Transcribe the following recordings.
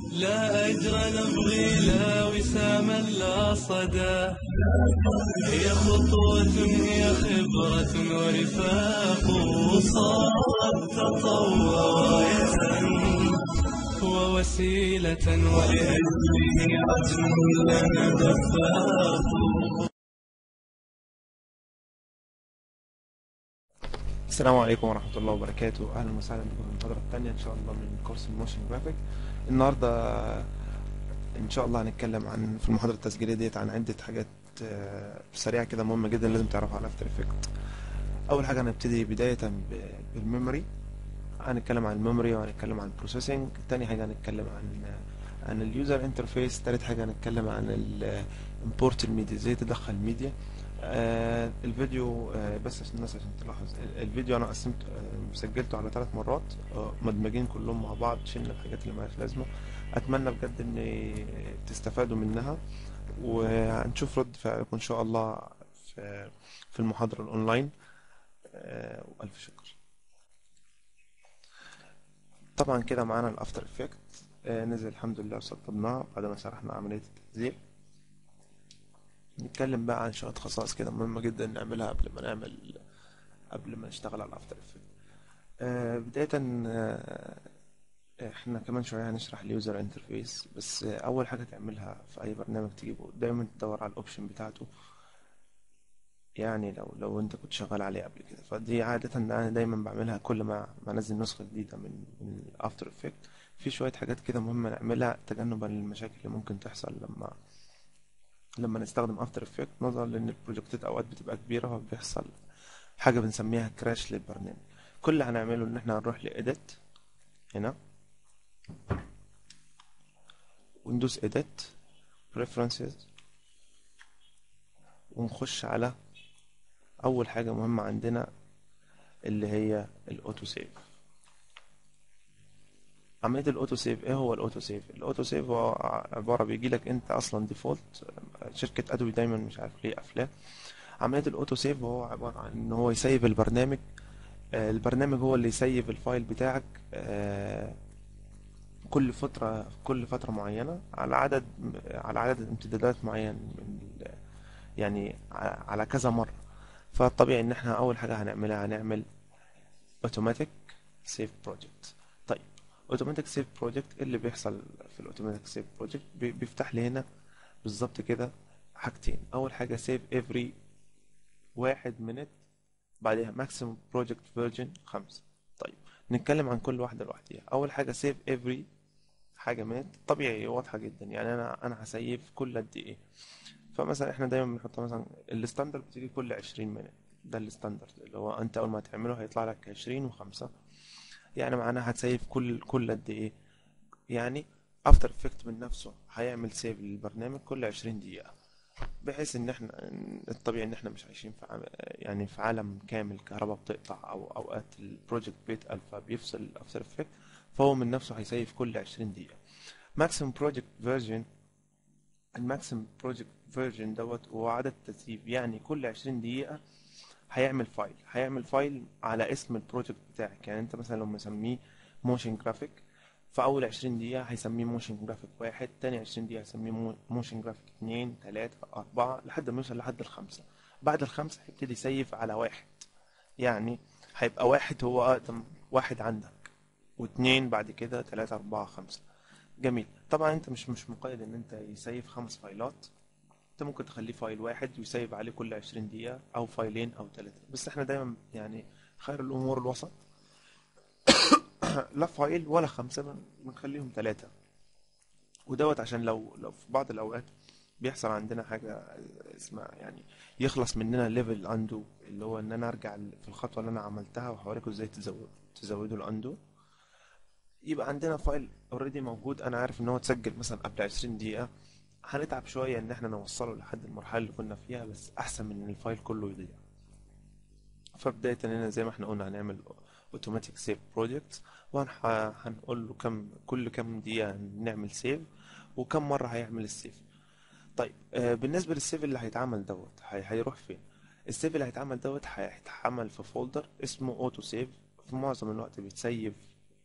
لا أجر نبغي لا وساما لا صدى هي خطوة هي خبرة ورفاق صارت تطوراية ووسيلة ولأجله عزم لنا دفاق السلام عليكم ورحمة الله وبركاته أهلا وسهلا بكم في المحاضرة الثانية إن شاء الله من كورس الموشن جرافيك النهاردة إن شاء الله هنتكلم عن في المحاضرة التسجيلية ديت عن عدة حاجات آه، سريعة كده مهمة جدا لازم تعرفها على افتر افكت أول حاجة هنبتدي بداية ب- بالميموري هنتكلم عن الميموري وهنتكلم عن البروسيسنج تاني حاجة هنتكلم عن عن اليوزر انترفيس تالت حاجة هنتكلم عن الامبورت الميديا ازاي تدخل ميديا آه الفيديو آه بس عشان الناس عشان تلاحظ ال- الفيديو انا قسمت آه سجلته على ثلاث مرات آه مدمجين كلهم مع بعض شلنا الحاجات اللي مالهاش لازمه اتمنى بجد ان تستفادوا منها وهنشوف رد فعلكم ان شاء الله في في المحاضره الاونلاين آه والف شكر طبعا كده معانا الافتر افكت آه نزل الحمد لله وسطبناه بعد ما شرحنا عمليه التنزيل نتكلم بقى عن شوية خصائص كده مهمة جدا نعملها قبل ما نعمل قبل ما نشتغل على الافتر افكت آه بداية آه احنا كمان شوية هنشرح اليوزر انترفيس بس آه اول حاجة تعملها في اي برنامج تجيبه دايما تدور على الاوبشن بتاعته يعني لو لو انت كنت شغال عليه قبل كده فدي عادة انا دايما بعملها كل ما ما انزل نسخة جديدة من من الافتر افكت في شوية حاجات كده مهمة نعملها تجنبا للمشاكل اللي ممكن تحصل لما لما نستخدم افتر افكت نظرا لان البروجكتات اوقات بتبقى كبيره فبيحصل حاجه بنسميها كراش للبرنامج كل اللي هنعمله ان احنا هنروح لإيديت هنا وندوس إيديت preferences ونخش على اول حاجه مهمه عندنا اللي هي الاوتو سيف عمليه الاوتو سيف ايه هو الاوتو سيف الاوتو سيف هو عباره بيجي لك انت اصلا ديفولت شركه ادوبي دايما مش عارف ليه قافلاه عمليه الاوتو سيف هو عباره عن ان هو يسيف البرنامج آه، البرنامج هو اللي يسيف الفايل بتاعك آه، كل فتره كل فتره معينه على عدد على عدد امتدادات معين من ال- يعني ع- على كذا مره فالطبيعي ان احنا اول حاجه هنعملها هنعمل اوتوماتيك سيف بروجكت طيب اوتوماتيك سيف بروجكت ايه اللي بيحصل في الاوتوماتيك سيف بروجكت بيفتح لي هنا بالظبط كده حاجتين اول حاجه سيف افري واحد منت بعدها ماكسيموم بروجكت فيرجن خمسة طيب نتكلم عن كل واحده لوحديها اول حاجه سيف افري حاجه منت طبيعي واضحه جدا يعني انا انا هسيف كل قد ايه فمثلا احنا دايما بنحط مثلا الستاندرد بتيجي كل 20 منت ده الستاندرد اللي هو انت اول ما تعمله هيطلع لك 20 وخمسة يعني معناها هتسيف كل كل قد ايه يعني افتر افكت من نفسه هيعمل سيف للبرنامج كل 20 دقيقة بحيث ان احنا الطبيعي ان احنا مش عايشين في عام يعني في عالم كامل الكهرباء بتقطع او اوقات البروجكت بيتقل فبيفصل الافتر افكت فهو من نفسه هيسيف كل 20 دقيقة ماكسيمم بروجكت فيرجن الماكسيمم بروجكت فيرجن دوت هو عدد تسييف يعني كل 20 دقيقة هيعمل فايل هيعمل فايل على اسم البروجكت بتاعك يعني انت مثلا لو مسميه موشن جرافيك في اول 20 دقيقة هيسميه موشن جرافيك واحد تاني 20 دقيقة هيسميه موشن جرافيك اتنين تلاتة اربعة لحد ما يوصل لحد الخمسة بعد الخمسة هيبتدي يسيف على واحد يعني هيبقى واحد هو اقدم واحد عندك واتنين بعد كده تلاتة اربعة خمسة جميل طبعا انت مش مش مقيد ان انت يسيف خمس فايلات انت ممكن تخليه فايل واحد ويسيب عليه كل 20 دقيقة او فايلين او ثلاثة بس احنا دايما يعني خير الامور الوسط لا فايل ولا خمسة بن- بنخليهم ثلاثة ودوت عشان لو لو في بعض الاوقات بيحصل عندنا حاجة اسمها يعني يخلص مننا ليفل اندو اللي هو ان انا ارجع في الخطوة اللي انا عملتها وهوريكم ازاي تزود تزودوا الاندو يبقى عندنا فايل اوريدي موجود انا عارف ان هو اتسجل مثلا قبل 20 دقيقة هنتعب شوية ان احنا نوصله لحد المرحلة اللي كنا فيها بس احسن من ان الفايل كله يضيع فبداية هنا زي ما احنا قلنا هنعمل اوتوماتيك سيف بروجكت وهنقول له كم كل كم دقيقة نعمل سيف وكم مرة هيعمل السيف طيب آه بالنسبة للسيف اللي هيتعمل دوت هي- هيروح فين السيف اللي هيتعمل دوت هيتعمل في فولدر اسمه اوتو سيف في معظم الوقت بيتسيف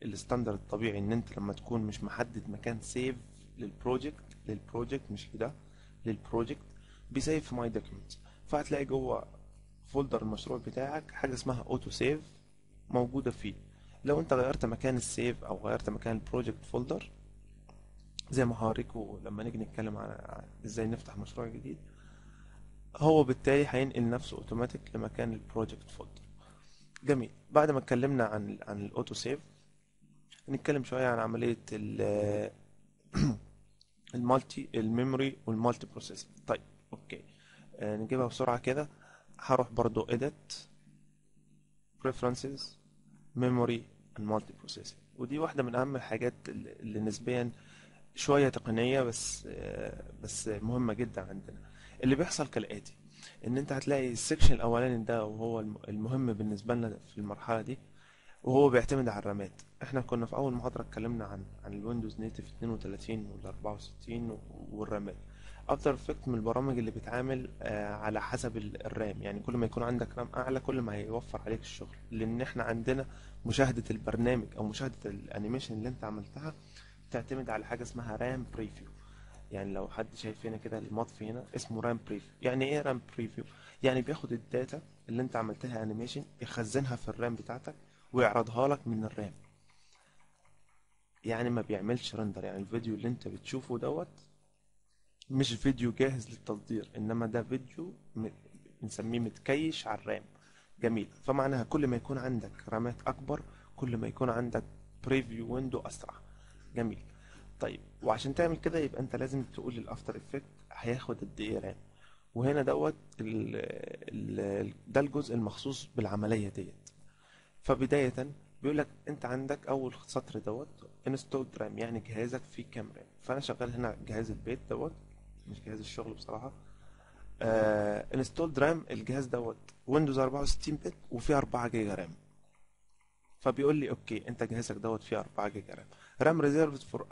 الستاندرد الطبيعي ان انت لما تكون مش محدد مكان سيف للبروجكت للبروجكت مش كده للبروجكت بيسيف في ماي دوكيومنت فهتلاقي جوه فولدر المشروع بتاعك حاجه اسمها اوتو سيف موجوده فيه لو انت غيرت مكان السيف او غيرت مكان البروجكت فولدر زي ما هوريكم لما نيجي نتكلم عن عن ازاي نفتح مشروع جديد هو بالتالي هينقل نفسه اوتوماتيك لمكان البروجكت فولدر جميل بعد ما اتكلمنا عن عن الاوتو سيف نتكلم شويه عن عمليه ال المالتي الميموري والمالتي بروسيسنج طيب اوكي آه نجيبها بسرعه كده هروح برضو edit preferences memory and multi processing ودي واحده من اهم الحاجات اللي اللي نسبيا شويه تقنيه بس آه بس مهمه جدا عندنا اللي بيحصل كالاتي ان انت هتلاقي السكشن الاولاني ده وهو الم- المهم بالنسبه لنا في المرحله دي وهو بيعتمد على الرامات احنا كنا في اول محاضره اتكلمنا عن عن الويندوز نيتف 32 وال 64 والرامات افتر افكت من البرامج اللي بتعامل آه، على حسب ال- الرام يعني كل ما يكون عندك رام اعلى كل ما هيوفر عليك الشغل لان احنا عندنا مشاهده البرنامج او مشاهده الانيميشن اللي انت عملتها تعتمد على حاجه اسمها رام بريفيو يعني لو حد شايف هنا كده المطفي هنا اسمه رام بريفيو يعني ايه رام بريفيو يعني بياخد الداتا اللي انت عملتها انيميشن يخزنها في الرام بتاعتك ويعرضها لك من الرام يعني ما بيعملش رندر يعني الفيديو اللي انت بتشوفه دوت مش فيديو جاهز للتصدير انما ده فيديو م- بنسميه متكيش على الرام جميل فمعناها كل ما يكون عندك رامات اكبر كل ما يكون عندك بريفيو ويندو اسرع جميل طيب وعشان تعمل كده يبقى انت لازم تقول للافتر افكت هياخد قد ايه رام وهنا دوت ال ال ده الجزء المخصوص بالعمليه ديت فبدايه بيقول لك انت عندك اول سطر دوت انستولد رام يعني جهازك فيه كام رام فانا شغال هنا جهاز البيت دوت مش جهاز الشغل بصراحه انستولد رام الجهاز دوت ويندوز 64 بت وفيه 4 جيجا رام فبيقول لي اوكي انت جهازك دوت فيه 4 جيجا رام رام ريزيرفد فور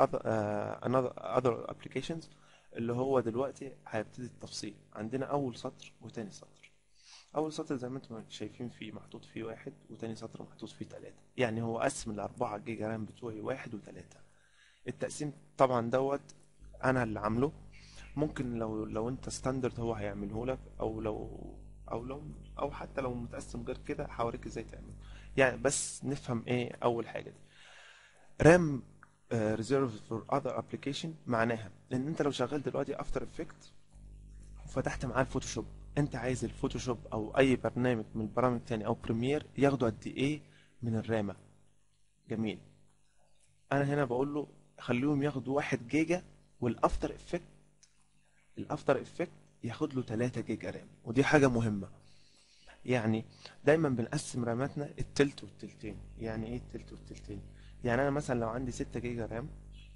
اذر ابلكيشنز اللي هو دلوقتي هيبتدي التفصيل عندنا اول سطر وتاني سطر اول سطر زي ما انتم شايفين فيه محطوط فيه واحد وتاني سطر محطوط فيه تلاتة يعني هو قسم الأربعة جيجا رام بتوعي واحد وتلاتة التقسيم طبعا دوت انا اللي عامله ممكن لو لو انت ستاندرد هو هيعمله لك او لو او لو او حتى لو متقسم غير كده هوريك ازاي تعمله يعني بس نفهم ايه اول حاجه دي رام ريزيرف فور اذر ابلكيشن معناها ان انت لو شغال دلوقتي افتر افكت وفتحت معاه الفوتوشوب انت عايز الفوتوشوب او اي برنامج من البرامج تاني او بريمير ياخدوا قد ايه من الرامه جميل انا هنا بقول له خليهم ياخدوا واحد جيجا والافتر افكت الافتر افكت ياخد له 3 جيجا رام ودي حاجه مهمه يعني دايما بنقسم راماتنا التلت والتلتين يعني ايه التلت والتلتين يعني انا مثلا لو عندي 6 جيجا رام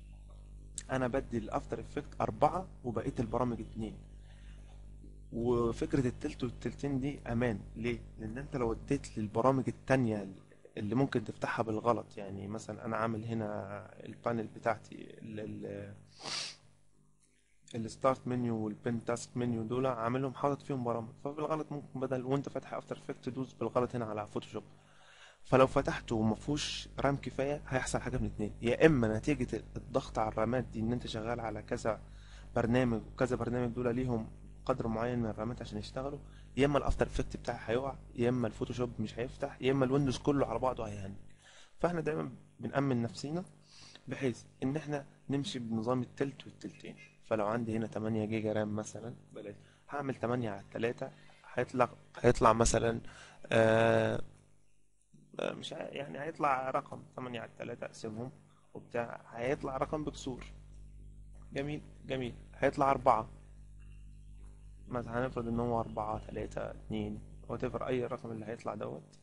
انا بدي الافتر افكت أربعة وبقيه البرامج اتنين وفكرة التلت والتلتين دي أمان ليه؟ لأن أنت لو اديت للبرامج التانية اللي ممكن تفتحها بالغلط يعني مثلا أنا عامل هنا البانل بتاعتي ال- ال- الستارت منيو والبن تاسك منيو دول عاملهم حاطط فيهم برامج فبالغلط ممكن بدل وانت فاتح افتر افكت تدوس بالغلط هنا على فوتوشوب فلو فتحته وما فيهوش رام كفايه هيحصل حاجه من اتنين يا اما نتيجه الضغط على الرامات دي ان انت شغال على كذا برنامج وكذا برنامج دول ليهم قدر معين من الرامات عشان يشتغلوا يا اما الافتر افكت بتاعي هيقع يا اما الفوتوشوب مش هيفتح يا اما الويندوز كله على بعضه هيهنج فاحنا دايما بنأمن نفسينا بحيث ان احنا نمشي بنظام التلت والتلتين فلو عندي هنا 8 جيجا رام مثلا بلاش هعمل 8 على 3 هيطلع هيطلع مثلا آه آه، مش ع- يعني هيطلع رقم 8 على 3 اقسمهم وبتاع هيطلع رقم بكسور جميل جميل هيطلع أربعة مثلا هنفرض ان هو أربعة تلاتة اتنين whatever أي رقم اللي هيطلع دوت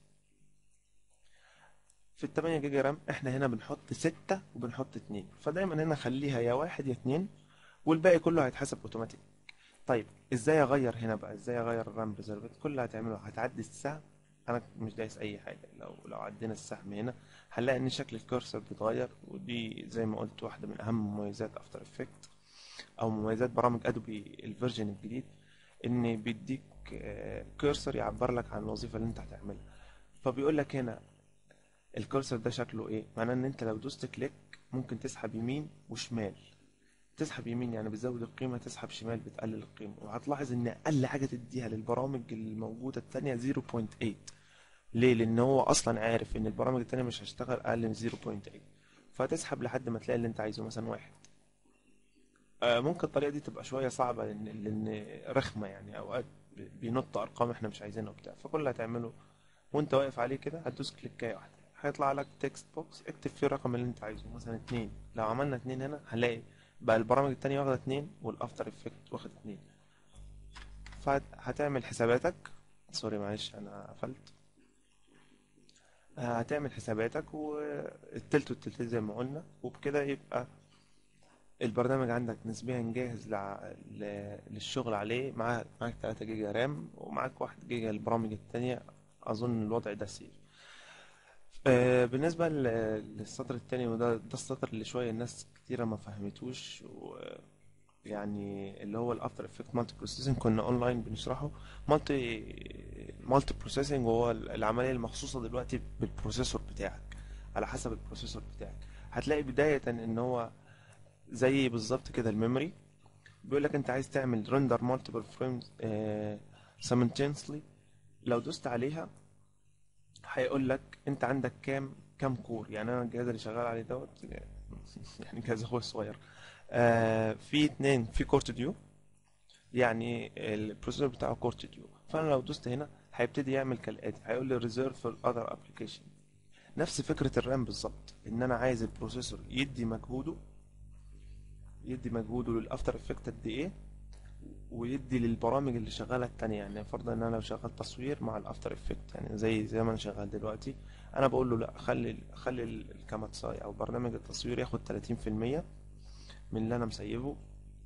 في التمانية جيجا رام احنا هنا بنحط ستة وبنحط اتنين فدايما هنا خليها يا واحد يا اتنين والباقي كله هيتحسب اوتوماتيك طيب ازاي اغير هنا بقى ازاي اغير الرام ريزرفت كل اللي هتعمله هتعدي السهم انا مش دايس اي حاجه لو لو عدينا السهم هنا هنلاقي ان شكل الكورسر بيتغير ودي زي ما قلت واحده من اهم مميزات افتر افكت او مميزات برامج ادوبي الفيرجن الجديد ان بيديك كورسر يعبر لك عن الوظيفه اللي انت هتعملها فبيقول لك هنا الكورسر ده شكله ايه معناه ان انت لو دوست كليك ممكن تسحب يمين وشمال تسحب يمين يعني بتزود القيمة تسحب شمال بتقلل القيمة وهتلاحظ ان اقل حاجة تديها للبرامج الموجودة التانية 0.8 ليه لان هو اصلا عارف ان البرامج التانية مش هتشتغل اقل من 0.8 فهتسحب لحد ما تلاقي اللي انت عايزه مثلا واحد آه، ممكن الطريقة دي تبقى شوية صعبة لان لان رخمة يعني اوقات بينط ارقام احنا مش عايزينها وبتاع فكل اللي هتعمله وانت واقف عليه كده هتدوس كليكاية واحدة هيطلع لك تكست بوكس اكتب فيه الرقم اللي انت عايزه مثلا اتنين لو عملنا اتنين هنا هنلاقي بقى البرامج التانية واخدة اتنين والافتر افكت واخد اتنين فهتعمل حساباتك سوري معلش انا قفلت آه، هتعمل حساباتك والتلت والتلتين زي ما قلنا وبكده يبقى البرنامج عندك نسبيا جاهز لع... ل- للشغل عليه معاك معاك 3 جيجا رام ومعاك 1 جيجا البرامج التانية أظن الوضع ده سيف آه، بالنسبة ل- للسطر التاني وده ده السطر اللي شوية الناس كتيرة ما فهمتوش و يعني اللي هو الافتر افكت مالتي بروسيسنج كنا اونلاين بنشرحه مالتي مالتي بروسيسنج وهو العملية المخصوصة دلوقتي بالبروسيسور بتاعك على حسب البروسيسور بتاعك هتلاقي بداية ان هو زي بالظبط كده الميموري بيقول لك انت عايز تعمل رندر مالتيبل فريمز simultaneously لو دوست عليها هيقول لك انت عندك كام كام كور يعني انا الجهاز اللي شغال عليه دوت يعني جهاز اخويا الصغير آه في اتنين في كورت ديو يعني البروسيسور بتاعه كورت ديو فانا لو دوست هنا هيبتدي يعمل كالاتي هيقول لي ريزيرف فور اذر ابلكيشن نفس فكرة الرام بالظبط ان انا عايز البروسيسور يدي مجهوده يدي مجهوده للافتر افكت قد ايه ويدي للبرامج اللي شغاله التانية يعني فرضا ان انا لو شغال تصوير مع الافتر افكت يعني زي زي ما انا شغال دلوقتي انا بقول له لا خلي خلي الكاماتساي او برنامج التصوير ياخد 30% من اللي انا مسيبه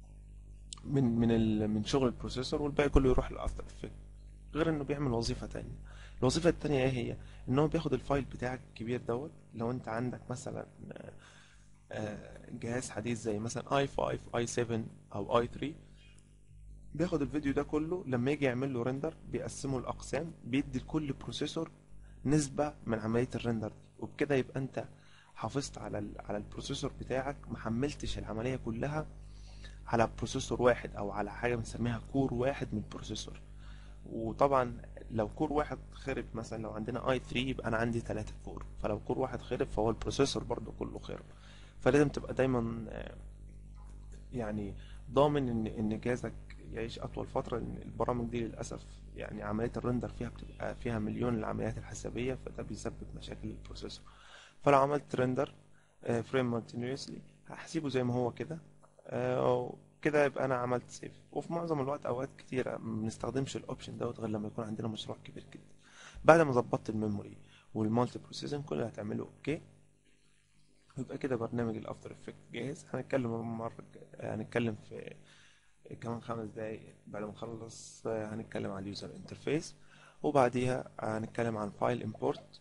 من من ال من شغل البروسيسور والباقي كله يروح للافتر افكت غير انه بيعمل وظيفة تانية الوظيفة التانية ايه هي ان هو بياخد الفايل بتاعك الكبير دوت لو انت عندك مثلا آه، آه، جهاز حديث زي مثلا اي 5 اي 7 او اي 3 بياخد الفيديو ده كله لما يجي يعمل له ريندر بيقسمه لاقسام بيدي لكل بروسيسور نسبة من عملية الريندر دي وبكده يبقى انت حافظت على ال على البروسيسور بتاعك ما حملتش العملية كلها على بروسيسور واحد او على حاجة بنسميها كور واحد من البروسيسور وطبعا لو كور واحد خرب مثلا لو عندنا اي 3 يبقى انا عندي 3 كور فلو كور واحد خرب فهو البروسيسور برضو كله خرب فلازم تبقى دايما آه، يعني ضامن ان ان جهازك يعيش اطول فتره لان البرامج دي للاسف يعني عمليه الرندر فيها بتبقى فيها مليون العمليات الحسابيه فده بيسبب مشاكل للبروسيسور فلو عملت رندر فريم مونتينيوسلي هحسبه زي ما هو كده آه، كده يبقى انا عملت سيف وفي معظم الوقت اوقات كتيره ما بنستخدمش الاوبشن دوت غير لما يكون عندنا مشروع كبير جدا بعد ما ظبطت الميموري والمالتي بروسيسنج كل اللي هتعمله اوكي يبقى كده برنامج الافتر افكت جاهز هنتكلم مرة هنتكلم في كمان خمس دقايق بعد ما نخلص آه، هنتكلم عن اليوزر انترفيس وبعديها هنتكلم عن فايل امبورت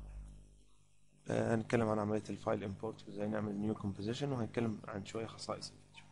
هنتكلم عن عملية الفايل امبورت وازاي نعمل نيو كومبوزيشن وهنتكلم عن شوية خصائص الفيديو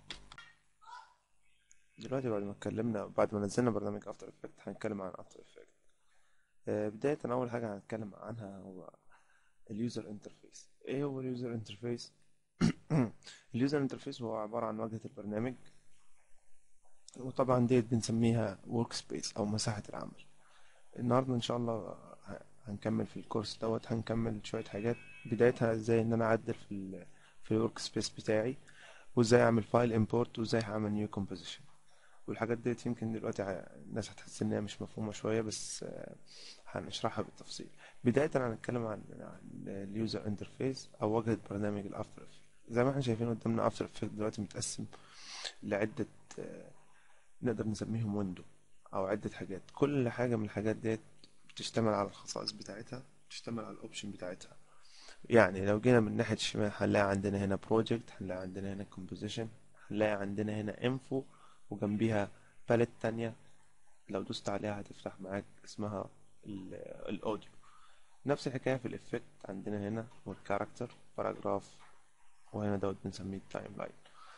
دلوقتي بعد ما اتكلمنا بعد ما نزلنا برنامج افتر افكت هنتكلم عن افتر افكت بداية أول حاجة هنتكلم عنها هو اليوزر انترفيس ايه هو اليوزر انترفيس اليوزر انترفيس هو عبارة عن واجهة البرنامج وطبعا ديت بنسميها ورك سبيس او مساحة العمل النهاردة ان شاء الله ه- هنكمل في الكورس دوت هنكمل شوية حاجات بدايتها ازاي ان انا اعدل في ال في الورك سبيس بتاعي وازاي اعمل فايل امبورت وازاي هعمل نيو كومبوزيشن والحاجات ديت يمكن دلوقتي ع- الناس هتحس ان هي مش مفهومة شوية بس آه، هنشرحها بالتفصيل بداية هنتكلم عن اليوزر انترفيس او واجهة برنامج الافتر افكت زي ما احنا شايفين قدامنا افتر افكت دلوقتي متقسم لعدة آه، نقدر نسميهم ويندو او عدة حاجات كل حاجة من الحاجات ديت بتشتمل على الخصائص بتاعتها بتشتمل على الاوبشن بتاعتها يعني لو جينا من ناحية الشمال هنلاقي عندنا هنا بروجكت هنلاقي عندنا هنا كومبوزيشن هنلاقي عندنا هنا انفو وجنبيها باليت تانية لو دوست عليها هتفتح معاك اسمها ال- الاوديو نفس الحكاية في الإفكت عندنا هنا والكاركتر باراجراف وهنا دوت بنسميه التايم لاين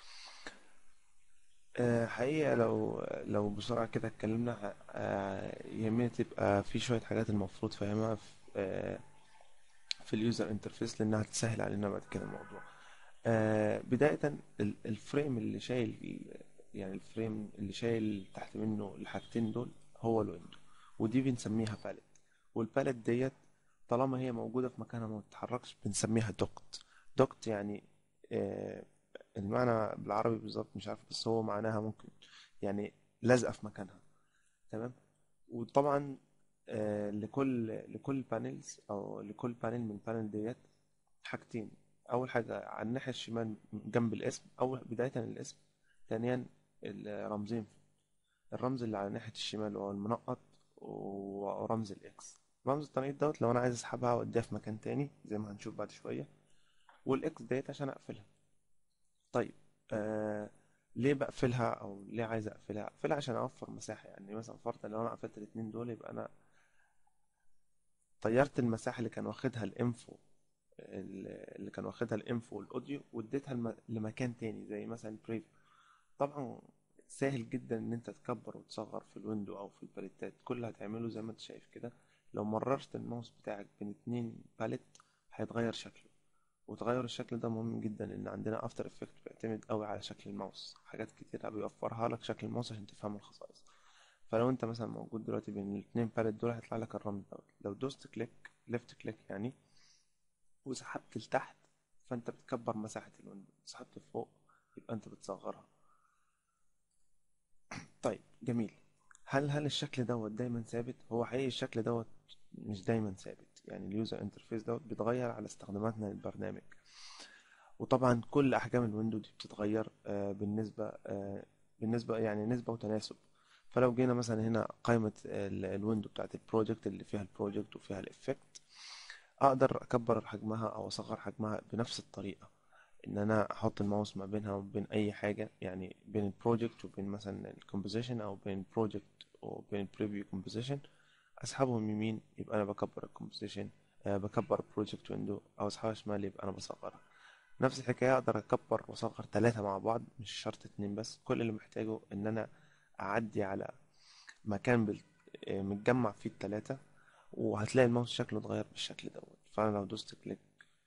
آه، حقيقة لو لو بسرعة كده اتكلمنا آه، يهمني تبقى في شوية حاجات المفروض فاهمها في آه، في اليوزر انترفيس لانها تسهل علينا بعد كده الموضوع آه بداية ال- الفريم اللي شايل يعني الفريم اللي شايل تحت منه الحاجتين دول هو الويندو ودي بنسميها باليت والباليت ديت طالما هي موجودة في مكانها ما بتتحركش بنسميها دوكت دوكت يعني آه المعنى بالعربي بالظبط مش عارف بس هو معناها ممكن يعني لازقة في مكانها تمام وطبعا آه لكل لكل بانلز او لكل بانل من البانل ديت حاجتين اول حاجه على الناحيه الشمال جنب الاسم اول بدايه الاسم ثانيا الرمزين الرمز اللي على ناحيه الشمال هو المنقط ورمز الاكس رمز التنقيط دوت لو انا عايز اسحبها واوديها في مكان تاني زي ما هنشوف بعد شويه والاكس ديت عشان اقفلها طيب آه ليه بقفلها او ليه عايز اقفلها اقفلها عشان اوفر مساحه يعني مثلا فرضا لو انا قفلت الاتنين دول يبقى انا طيرت المساحه اللي كان واخدها الانفو اللي كان واخدها الانفو والاوديو واديتها الم- لمكان تاني زي مثلا بريفيو طبعا سهل جدا ان انت تكبر وتصغر في الويندو او في الباليتات كل اللي هتعمله زي ما انت شايف كده لو مررت الماوس بتاعك بين اتنين باليت هيتغير شكله وتغير الشكل ده مهم جدا لان عندنا افتر افكت بيعتمد قوي على شكل الماوس حاجات كتير بيوفرها لك شكل الماوس عشان تفهم الخصائص فلو انت مثلا موجود دلوقتي بين الاتنين باليت دول هيطلع لك الرمز دوت لو دوست كليك ليفت كليك يعني وسحبت لتحت فانت بتكبر مساحة الويندو سحبت لفوق يبقى انت بتصغرها طيب جميل هل هل الشكل دوت دايما ثابت هو حقيقي الشكل دوت مش دايما ثابت يعني اليوزر انترفيس دوت بيتغير على استخداماتنا للبرنامج وطبعا كل احجام الويندو دي بتتغير آه، بالنسبة آه، بالنسبة يعني نسبة وتناسب فلو جينا مثلا هنا قائمة ال- الويندو بتاعت البروجكت اللي فيها البروجكت وفيها الافكت اقدر اكبر حجمها او اصغر حجمها بنفس الطريقة ان انا احط الماوس ما بينها وبين اي حاجة يعني بين البروجكت وبين مثلا الكومبوزيشن او بين البروجكت وبين البريفيو كومبوزيشن اسحبهم يمين يبقى انا بكبر الكومبوزيشن بكبر البروجكت ويندو او اسحبها شمال يبقى انا بصغرها نفس الحكاية اقدر اكبر واصغر ثلاثة مع بعض مش شرط اتنين بس كل اللي محتاجه ان انا اعدي على مكان بال- آه، متجمع فيه التلاتة وهتلاقي الماوس شكله اتغير بالشكل دوت فانا لو دوست كليك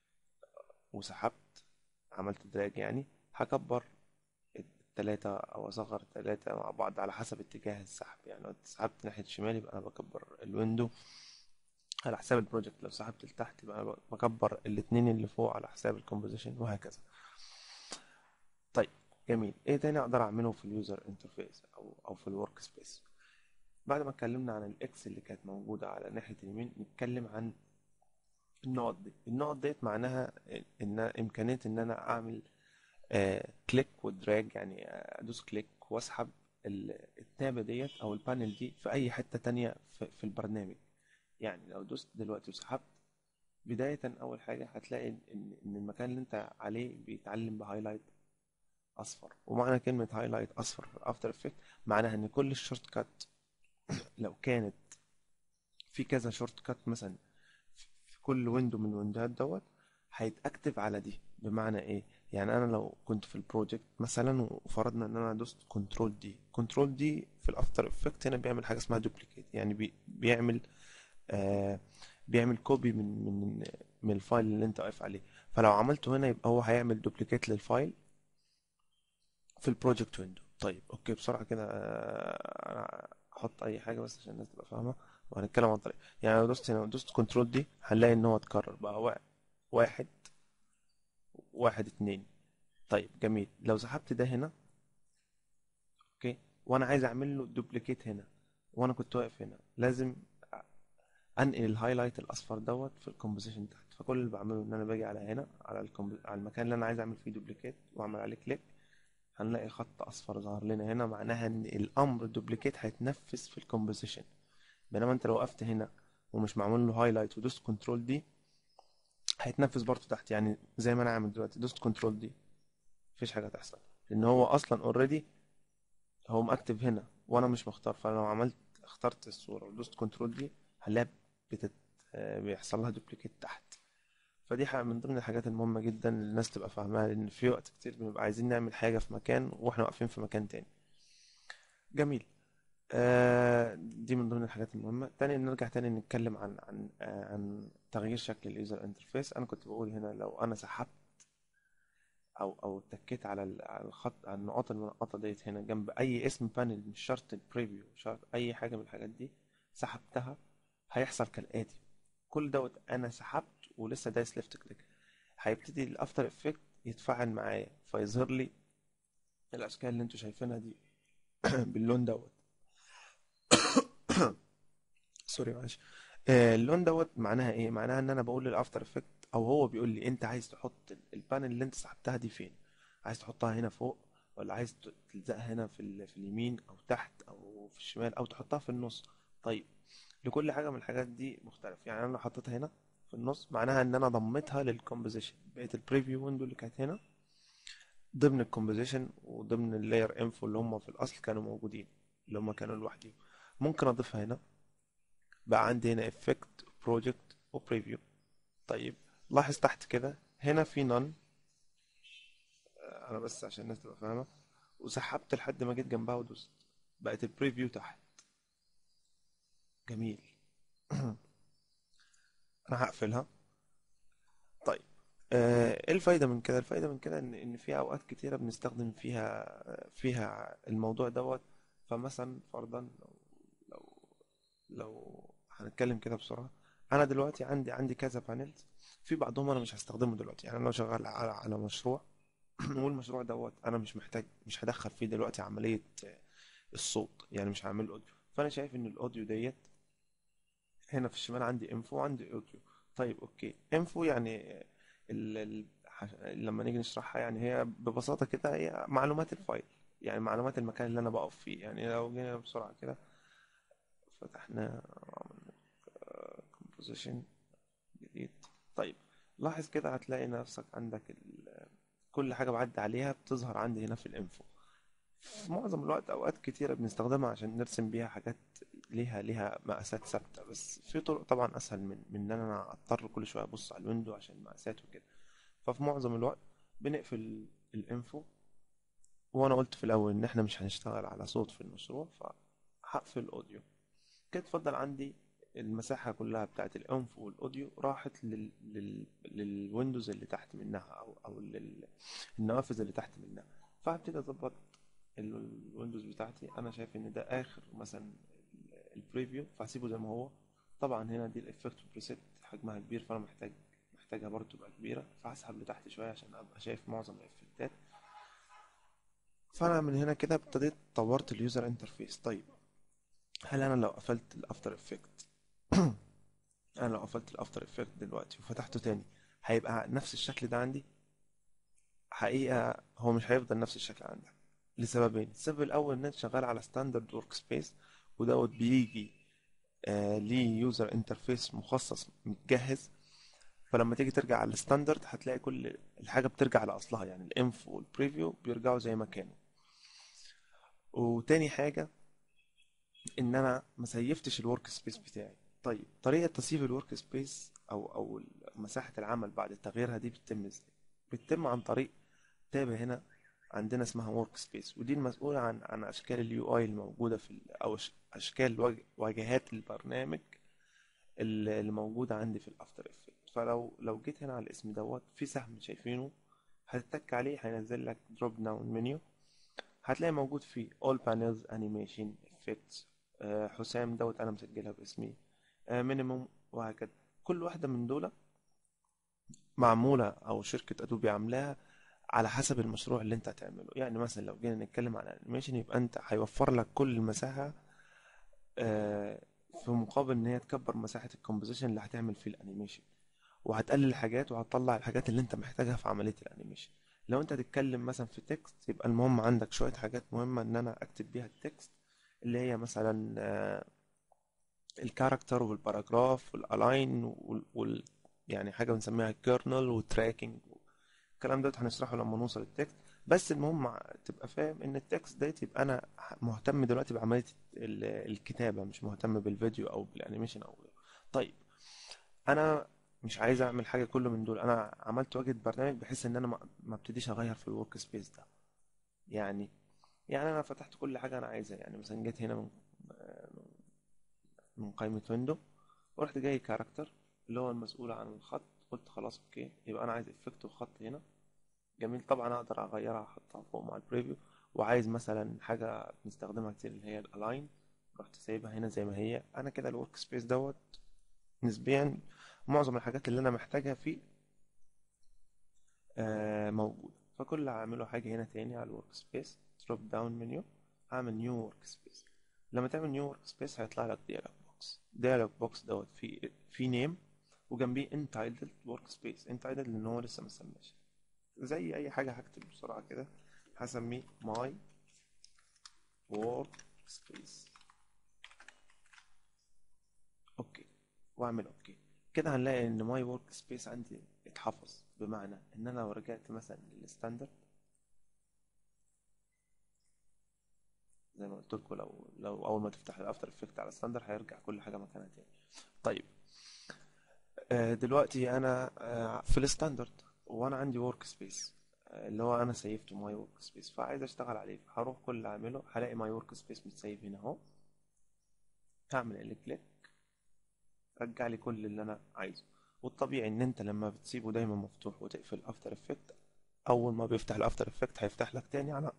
وسحبت عملت دراج يعني هكبر التلاتة او اصغر التلاتة مع بعض على حسب اتجاه السحب يعني لو سحبت ناحية الشمال يبقى انا بكبر الويندو على حساب البروجكت لو سحبت لتحت يبقى انا بكبر الاتنين اللي فوق على حساب الكومبوزيشن وهكذا طيب جميل ايه تاني اقدر اعمله في اليوزر انترفيس او او في الورك سبيس بعد ما اتكلمنا عن الاكس اللي كانت موجودة على ناحية اليمين نتكلم عن النقط دي النقط ديت معناها ان امكانية ان انا اعمل آه كليك ودراج يعني ادوس كليك واسحب ال- التابة ديت او البانل دي في اي حتة تانية في, في البرنامج يعني لو دوست دلوقتي وسحبت بداية اول حاجة هتلاقي ان ان المكان اللي انت عليه بيتعلم بهايلايت اصفر ومعنى كلمة هايلايت اصفر في الافتر افكت معناها ان كل الشورت كات لو كانت في كذا شورت كات مثلا في كل ويندو من الويندوهات دوت هيتأكتف على دي بمعنى ايه يعني انا لو كنت في البروجكت مثلا وفرضنا ان انا دوست كنترول دي كنترول دي في الافتر افكت هنا بيعمل حاجه اسمها دوبليكيت يعني بي بيعمل آه بيعمل كوبي من من من الفايل اللي انت واقف عليه فلو عملته هنا يبقى هو هيعمل دوبليكيت للفايل في البروجكت ويندو طيب اوكي بسرعه كده آه، أنا احط اي حاجه بس عشان الناس تبقى فاهمه وهنتكلم عن طريق يعني لو دوست هنا دوست كنترول دي هنلاقي ان هو اتكرر بقى وا- واحد واحد اتنين طيب جميل لو سحبت ده هنا اوكي وانا عايز اعمل له دوبليكيت هنا وانا كنت واقف هنا لازم انقل الهايلايت الاصفر دوت في الكومبوزيشن تحت فكل اللي بعمله ان انا باجي على هنا على الكومب... على المكان اللي انا عايز اعمل فيه دوبليكيت واعمل عليه كليك هنلاقي خط اصفر ظهر لنا هنا معناها ان الامر دوبليكيت هيتنفذ في الكومبوزيشن بينما انت لو وقفت هنا ومش معمول له هايلايت ودوست كنترول دي هيتنفذ برضه تحت يعني زي ما انا عامل دلوقتي دوست كنترول دي مفيش حاجه هتحصل لان هو اصلا اوريدي هو مأكتف هنا وانا مش مختار فلو عملت اخترت الصوره ودوست كنترول دي هنلاقيها بتت... آه، بيحصل لها دوبليكيت تحت فدي حاجة من ضمن الحاجات المهمة جدا اللي الناس تبقى فاهماها لأن في وقت كتير بنبقى عايزين نعمل حاجة في مكان وإحنا واقفين في مكان تاني جميل آه، دي من ضمن الحاجات المهمة تاني نرجع تاني نتكلم عن عن آه، عن تغيير شكل اليوزر انترفيس انا كنت بقول هنا لو انا سحبت او او اتكيت على ال- على الخط على النقاط المنقطة ديت هنا جنب اي اسم بانل مش شرط البريفيو شرط اي حاجة من الحاجات دي سحبتها هيحصل كالآتي كل دوت انا سحبت ولسه دايس ليفت كليك هيبتدي الافتر افكت يتفاعل معايا فيظهر لي الاشكال اللي انتوا شايفينها دي باللون دوت سوري معلش آه، اللون دوت معناها ايه معناها ان انا بقول للافتر افكت او هو بيقول لي انت عايز تحط ال- البانل اللي انت سحبتها دي فين عايز تحطها هنا فوق ولا عايز ت- تلزقها هنا في ال- في اليمين او تحت او في الشمال او تحطها في النص طيب لكل حاجه من الحاجات دي مختلف يعني انا لو حطيتها هنا في النص معناها ان انا ضمتها للكومبوزيشن بقيت البريفيو ويندو اللي كانت هنا ضمن الكومبوزيشن وضمن اللاير انفو اللي هم في الاصل كانوا موجودين اللي هم كانوا لوحدهم ممكن اضيفها هنا بقى عندي هنا افكت بروجكت وبريفيو طيب لاحظ تحت كده هنا في نون انا بس عشان الناس تبقى فاهمه وسحبت لحد ما جيت جنبها ودوست بقت البريفيو تحت جميل انا هقفلها طيب آه، ايه الفايده من كده الفايده من كده ان ان في اوقات كتيره بنستخدم فيها فيها الموضوع دوت فمثلا فرضا لو لو لو هنتكلم كده بسرعه انا دلوقتي عندي عندي كذا بانلز في بعضهم انا مش هستخدمه دلوقتي يعني انا لو شغال على على مشروع والمشروع دوت انا مش محتاج مش هدخل فيه دلوقتي عمليه آه، الصوت يعني مش هعمل اوديو فانا شايف ان الاوديو ديت هنا في الشمال عندي انفو وعندي اوديو طيب اوكي انفو يعني ال... ال... ح- لما نيجي نشرحها يعني هي ببساطة كده هي معلومات الفايل يعني معلومات المكان اللي انا بقف فيه يعني لو جينا بسرعة كده فتحنا كومبوزيشن جديد طيب لاحظ كده هتلاقي نفسك عندك ال... كل حاجة بعدي عليها بتظهر عندي هنا في الانفو في معظم الوقت اوقات كتيرة بنستخدمها عشان نرسم بيها حاجات ليها ليها مقاسات ثابتة بس في طرق طبعا اسهل من من ان انا اضطر كل شوية ابص على الويندو عشان المقاسات وكده ففي معظم الوقت بنقفل الانفو وانا قلت في الاول ان احنا مش هنشتغل على صوت في المشروع فهقفل الاوديو كده اتفضل عندي المساحة كلها بتاعت الانفو والاوديو راحت لل... لل... للويندوز اللي تحت منها او او لل... النوافذ اللي تحت منها فهبتدي اظبط ال- الويندوز بتاعتي انا شايف ان ده اخر مثلا البريفيو فهسيبه زي ما هو طبعا هنا دي الافكت بريسيت حجمها كبير فانا محتاج محتاجها برضه تبقى كبيره فهسحب لتحت شويه عشان ابقى شايف معظم الافكتات فانا من هنا كده ابتديت طورت اليوزر انترفيس طيب هل انا لو قفلت الافتر افكت انا لو قفلت الافتر افكت دلوقتي وفتحته تاني هيبقى نفس الشكل ده عندي حقيقة هو مش هيفضل نفس الشكل عندك لسببين السبب الأول إن أنت شغال على ستاندرد ورك سبيس ودوت بيجي آه ليه يوزر انترفيس مخصص متجهز فلما تيجي ترجع على الستاندرد هتلاقي كل الحاجة بترجع لأصلها يعني الانفو والبريفيو بيرجعوا زي ما كانوا وتاني حاجة إن أنا ما سيفتش الورك سبيس بتاعي طيب طريقة تسييف الورك سبيس أو أو مساحة العمل بعد تغييرها دي بتتم إزاي؟ بتتم عن طريق تابع هنا عندنا اسمها ورك سبيس ودي المسؤولة عن عن أشكال اليو اي الموجودة في ال- أو أش- أشكال واج- واجهات البرنامج اللي اللي موجودة عندي في الأفتر إفكت فلو لو جيت هنا على الاسم دوت في سهم شايفينه هتتك عليه هينزل لك دروب داون منيو هتلاقي موجود فيه all panels animation effects آه، حسام دوت أنا مسجلها باسمي مينيموم وهكذا كل واحدة من دول معمولة أو شركة أدوبي عاملاها على حسب المشروع اللي انت هتعمله يعني مثلا لو جينا نتكلم على الانيميشن يبقى انت هيوفر لك كل المساحة آه، في مقابل ان هي تكبر مساحة الكومبوزيشن اللي هتعمل فيه الانيميشن وهتقلل الحاجات وهتطلع الحاجات اللي انت محتاجها في عملية الانيميشن لو انت هتتكلم مثلا في تكست يبقى المهم عندك شوية حاجات مهمة ان انا اكتب بيها التكست اللي هي مثلا آه، الكاركتر والباراجراف والالاين وال, وال يعني حاجة بنسميها كيرنل وتراكنج الكلام ده هنشرحه لما نوصل التكست بس المهم تبقى فاهم ان التكست ده يبقى انا مهتم دلوقتي بعملية ال- الكتابة مش مهتم بالفيديو او بالانيميشن او طيب انا مش عايز اعمل حاجة كله من دول انا عملت واجهة برنامج بحيث ان انا ما ما ابتديش اغير في الورك سبيس ده يعني يعني انا فتحت كل حاجة انا عايزها يعني مثلا جيت هنا من من قائمة ويندو ورحت جاي كاركتر اللي هو المسؤول عن الخط قلت خلاص اوكي يبقى انا عايز افكت وخط هنا جميل طبعا اقدر اغيرها احطها فوق مع البريفيو وعايز مثلا حاجة بنستخدمها كتير اللي هي الالاين رحت سايبها هنا زي ما هي انا كده الورك سبيس دوت نسبيا معظم الحاجات اللي انا محتاجها فيه آه موجودة فكل اللي هعمله حاجة هنا تاني على الورك سبيس دروب داون منيو هعمل نيو ورك سبيس لما تعمل نيو ورك سبيس هيطلع لك ديالوج بوكس ديالوج بوكس دوت في في نيم وجنبيه انتايتلد ورك سبيس انتايتلد لان هو لسه ما سماش زي اي حاجة هكتب بسرعة كده هسميه ماي ورك سبيس اوكي واعمل اوكي كده هنلاقي ان ماي ورك سبيس عندي اتحفظ بمعنى ان انا لو رجعت مثلا للستاندرد زي ما قلت لكم لو لو اول ما تفتح الافتر افكت على ستاندرد هيرجع كل حاجه مكانها تاني طيب آه، دلوقتي انا آه، في الستاندرد وانا عندي ورك سبيس اللي هو انا سيفته ماي ورك سبيس فعايز اشتغل عليه هروح كل اللي اعمله هلاقي ماي ورك سبيس متسيف هنا اهو هعمل كليك رجع لي كل اللي انا عايزه والطبيعي ان انت لما بتسيبه دايما مفتوح وتقفل افتر افكت اول ما بيفتح الافتر افكت هيفتح لك تاني على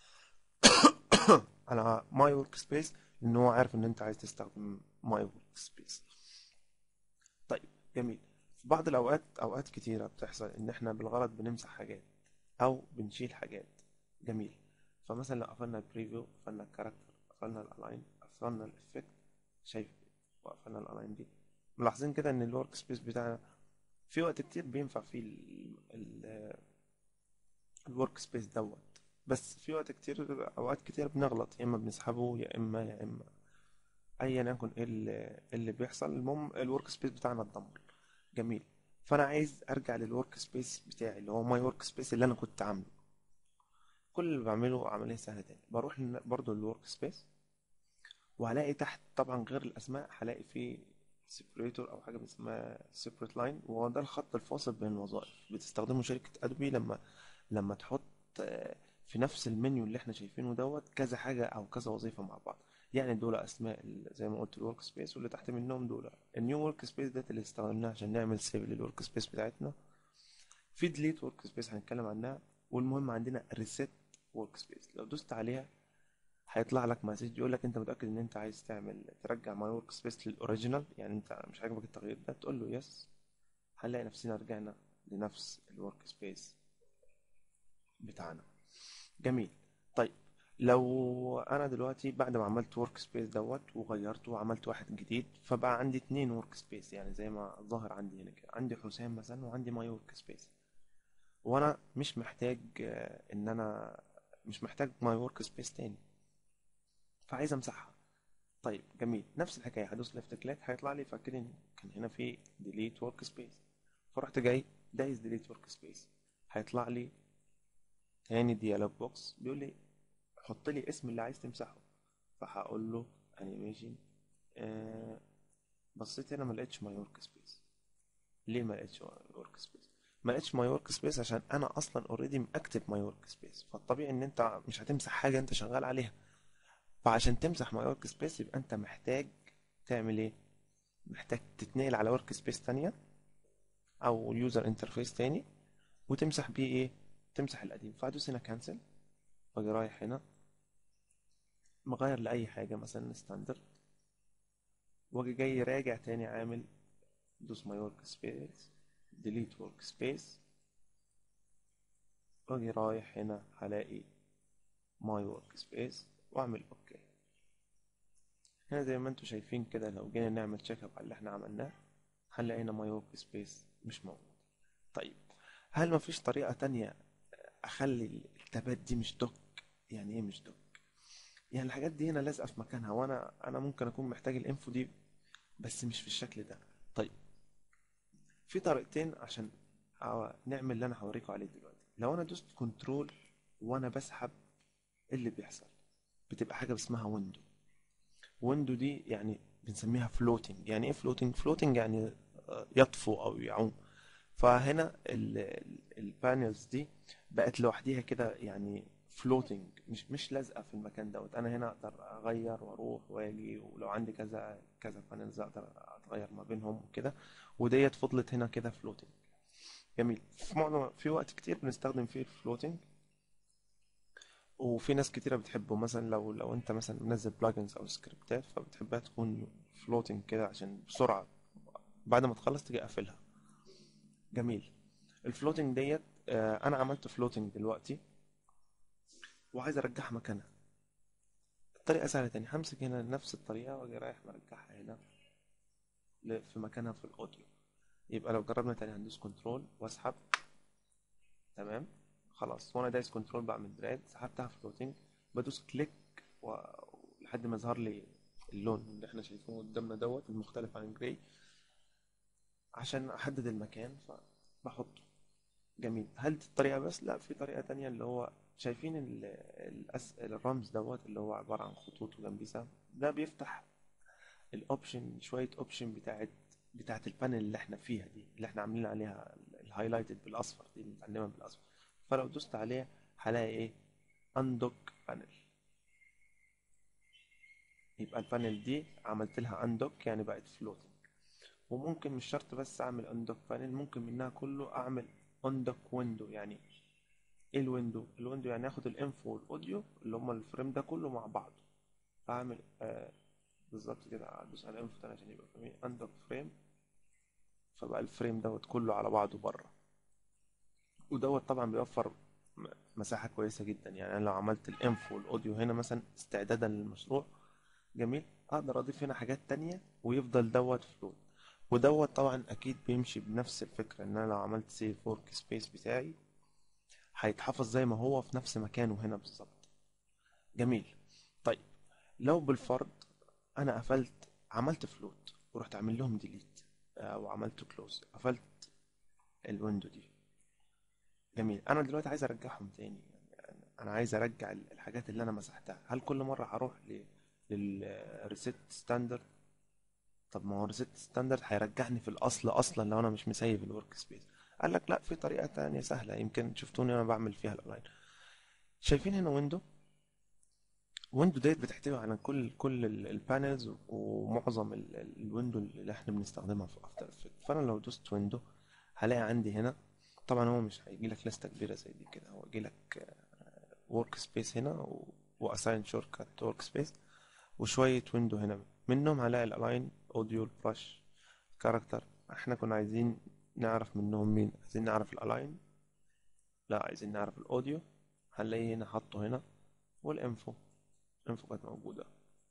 على ماي ورك سبيس لان هو عارف ان انت عايز تستخدم ماي ورك سبيس طيب جميل في بعض الاوقات اوقات كتيره بتحصل ان احنا بالغلط بنمسح حاجات او بنشيل حاجات جميل فمثلا لو قفلنا البريفيو قفلنا الكاركتر قفلنا الالاين قفلنا الافكت شايف وقفلنا الالاين دي ملاحظين كده ان الورك سبيس بتاعنا في وقت كتير بينفع فيه الورك سبيس دوت بس في وقت كتير اوقات كتير بنغلط يا اما بنسحبه يا اما يا اما ايا يكن ايه اللي, اللي بيحصل المهم الورك سبيس بتاعنا اتدمر جميل فانا عايز ارجع للورك سبيس بتاعي اللي هو ماي ورك سبيس اللي انا كنت عامله كل اللي بعمله عمليه سهله تاني بروح لن- برضو للورك سبيس وهلاقي تحت طبعا غير الاسماء هلاقي فيه سيبريتور او حاجه بنسميها سيبريت لاين وهو ده الخط الفاصل بين الوظائف بتستخدمه شركه ادوبي لما لما تحط آه، في نفس المنيو اللي احنا شايفينه دوت كذا حاجه او كذا وظيفه مع بعض يعني دول اسماء ال- زي ما قلت الورك سبيس واللي تحت منهم دول النيو ورك سبيس ده اللي استخدمناه عشان نعمل سيف للورك سبيس بتاعتنا في ديليت ورك سبيس هنتكلم عنها والمهم عندنا ريسيت ورك سبيس لو دوست عليها هيطلع لك مسج يقول لك انت متاكد ان انت عايز تعمل ترجع ماي ورك سبيس للاوريجينال يعني انت مش عاجبك التغيير ده تقول له يس هنلاقي نفسنا رجعنا لنفس الورك سبيس بتاعنا جميل طيب لو انا دلوقتي بعد ما عملت ورك سبيس دوت وغيرته وعملت واحد جديد فبقى عندي اتنين ورك سبيس يعني زي ما ظاهر عندي هنا كده عندي حسام مثلا وعندي ماي ورك سبيس وانا مش محتاج آه، ان انا مش محتاج ماي ورك سبيس تاني فعايز امسحها طيب جميل نفس الحكايه هدوس ليفت كليك هيطلع لي فاكرين كان هنا في ديليت ورك سبيس فرحت جاي دايس ديليت ورك سبيس هيطلع لي تاني ديالوج بوكس بيقول لي حط لي اسم اللي عايز تمسحه فهقول له انيميشن آه بصيت هنا ما لقيتش ماي ورك سبيس ليه ما لقيتش ورك سبيس ما لقيتش ماي ورك سبيس عشان انا اصلا اوريدي مكتب ماي ورك سبيس فالطبيعي ان انت مش هتمسح حاجه انت شغال عليها فعشان تمسح ماي ورك سبيس يبقى انت محتاج تعمل ايه محتاج تتنقل على ورك سبيس تانية او يوزر انترفيس تاني وتمسح بيه ايه تمسح القديم فهدوس هنا كانسل واجي رايح هنا مغير لأي حاجة مثلا ستاندرد واجي جاي راجع تاني عامل دوس ماي ورك سبيس ديليت ورك سبيس واجي رايح هنا هلاقي ماي ورك سبيس واعمل اوكي هنا زي ما انتم شايفين كده لو جينا نعمل تشيك اب على اللي احنا عملناه هنلاقي هنا ماي ورك سبيس مش موجود طيب هل مفيش طريقة تانية اخلي التابات دي مش دوك يعني ايه مش دوك يعني الحاجات دي هنا لازقة في مكانها وانا انا ممكن اكون محتاج الانفو دي بس مش في الشكل ده طيب في طريقتين عشان أو- نعمل اللي انا هوريكم عليه دلوقتي لو انا دوست كنترول وانا بسحب إيه اللي بيحصل بتبقى حاجة اسمها ويندو ويندو دي يعني بنسميها فلوتنج يعني ايه فلوتنج فلوتنج يعني آه، يطفو او يعوم فهنا البانلز دي بقت لوحديها كده يعني فلوتنج مش مش لازقه في المكان دوت انا هنا اقدر اغير واروح واجي ولو عندي كذا كذا بانلز اقدر اتغير ما بينهم وكده وديت فضلت هنا كده فلوتنج جميل في معظم في وقت كتير بنستخدم فيه الفلوتنج وفي ناس كتيرة بتحبه مثلا لو لو انت مثلا منزل بلجنز او سكريبتات فبتحبها تكون فلوتنج كده عشان بسرعة بعد ما تخلص تيجي قافلها جميل الفلوتنج ديت آه، انا عملت فلوتنج دلوقتي وعايز ارجعها مكانها الطريقة سهلة تاني همسك هنا نفس الطريقة واجي رايح مرجعها هنا ل- في مكانها في الاوديو يبقى لو جربنا تاني هندوس كنترول واسحب تمام خلاص وانا دايس كنترول بعمل دراج سحبتها فلوتنج بدوس كليك و... لحد ما يظهر لي اللون اللي احنا شايفينه قدامنا دوت المختلف عن الجراي عشان احدد المكان فبحطه جميل هل دي الطريقة بس لا في طريقة تانية اللي هو شايفين ال... الأس... الرمز دوت اللي هو عبارة عن خطوط وجنبيه سهم ده بيفتح الاوبشن شوية اوبشن بتاعت بتاعت البانل اللي احنا فيها دي اللي احنا عاملين عليها الهايلايتد بالاصفر دي متعلمة بالاصفر فلو دوست عليها هلاقي ايه اندوك بانل يبقى البانل دي عملت لها اندوك يعني بقت فلوتنج وممكن مش شرط بس اعمل اندوك بانل ممكن منها كله اعمل اندوك ويندو يعني ايه الويندو الويندو يعني اخد الانفو والاوديو اللي هما الفريم ده كله مع بعض فاعمل آه بالظبط كده ادوس على الانفو تاني عشان يبقى فاهمين اندوك فريم فبقى الفريم دوت كله على بعضه بره ودوت طبعا بيوفر م- مساحة كويسة جدا يعني أنا لو عملت الانفو والاوديو هنا مثلا استعدادا للمشروع جميل اقدر اضيف هنا حاجات تانية ويفضل دوت فلوت ودوت طبعا اكيد بيمشي بنفس الفكرة ان انا لو عملت سيف ورك سبيس بتاعي هيتحفظ زي ما هو في نفس مكانه هنا بالظبط جميل طيب لو بالفرض انا قفلت عملت فلوت ورحت عامل لهم ديليت او عملت كلوز قفلت الويندو دي جميل انا دلوقتي عايز ارجعهم تاني يعني انا عايز ارجع ال- الحاجات اللي انا مسحتها هل كل مره هروح ل للريسيت ستاندرد طب ما هو ريسيت ستاندرد هيرجعني في الاصل اصلا لو انا مش مسيب الورك سبيس قال لك لا في طريقه تانية سهله يمكن شفتوني وانا بعمل فيها الاونلاين شايفين هنا ويندو ويندو ديت بتحتوي على كل كل البانلز ومعظم ال- ال- الويندو اللي احنا بنستخدمها في افتر افكت فانا لو دوست ويندو هلاقي عندي هنا طبعا هو مش هيجي لك لستة كبيرة زي دي كده هو يجي لك ورك سبيس هنا واساين شورت كات ورك سبيس وشوية ويندو هنا منهم هلاقي الالاين اوديو البرش كاركتر احنا كنا عايزين نعرف منهم مين عايزين نعرف الالاين لا عايزين نعرف الاوديو هنلاقيه هنا حاطه هنا والانفو الانفو كانت موجودة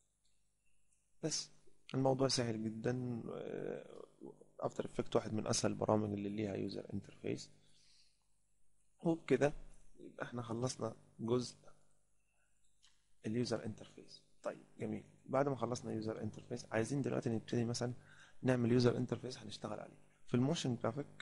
بس الموضوع سهل جدا افتر افكت واحد من اسهل البرامج اللي ليها يوزر انترفيس وبكده يبقى احنا خلصنا جزء اليوزر انترفيس طيب جميل بعد ما خلصنا يوزر انترفيس عايزين دلوقتي نبتدي مثلا نعمل يوزر انترفيس هنشتغل عليه في الموشن جرافيك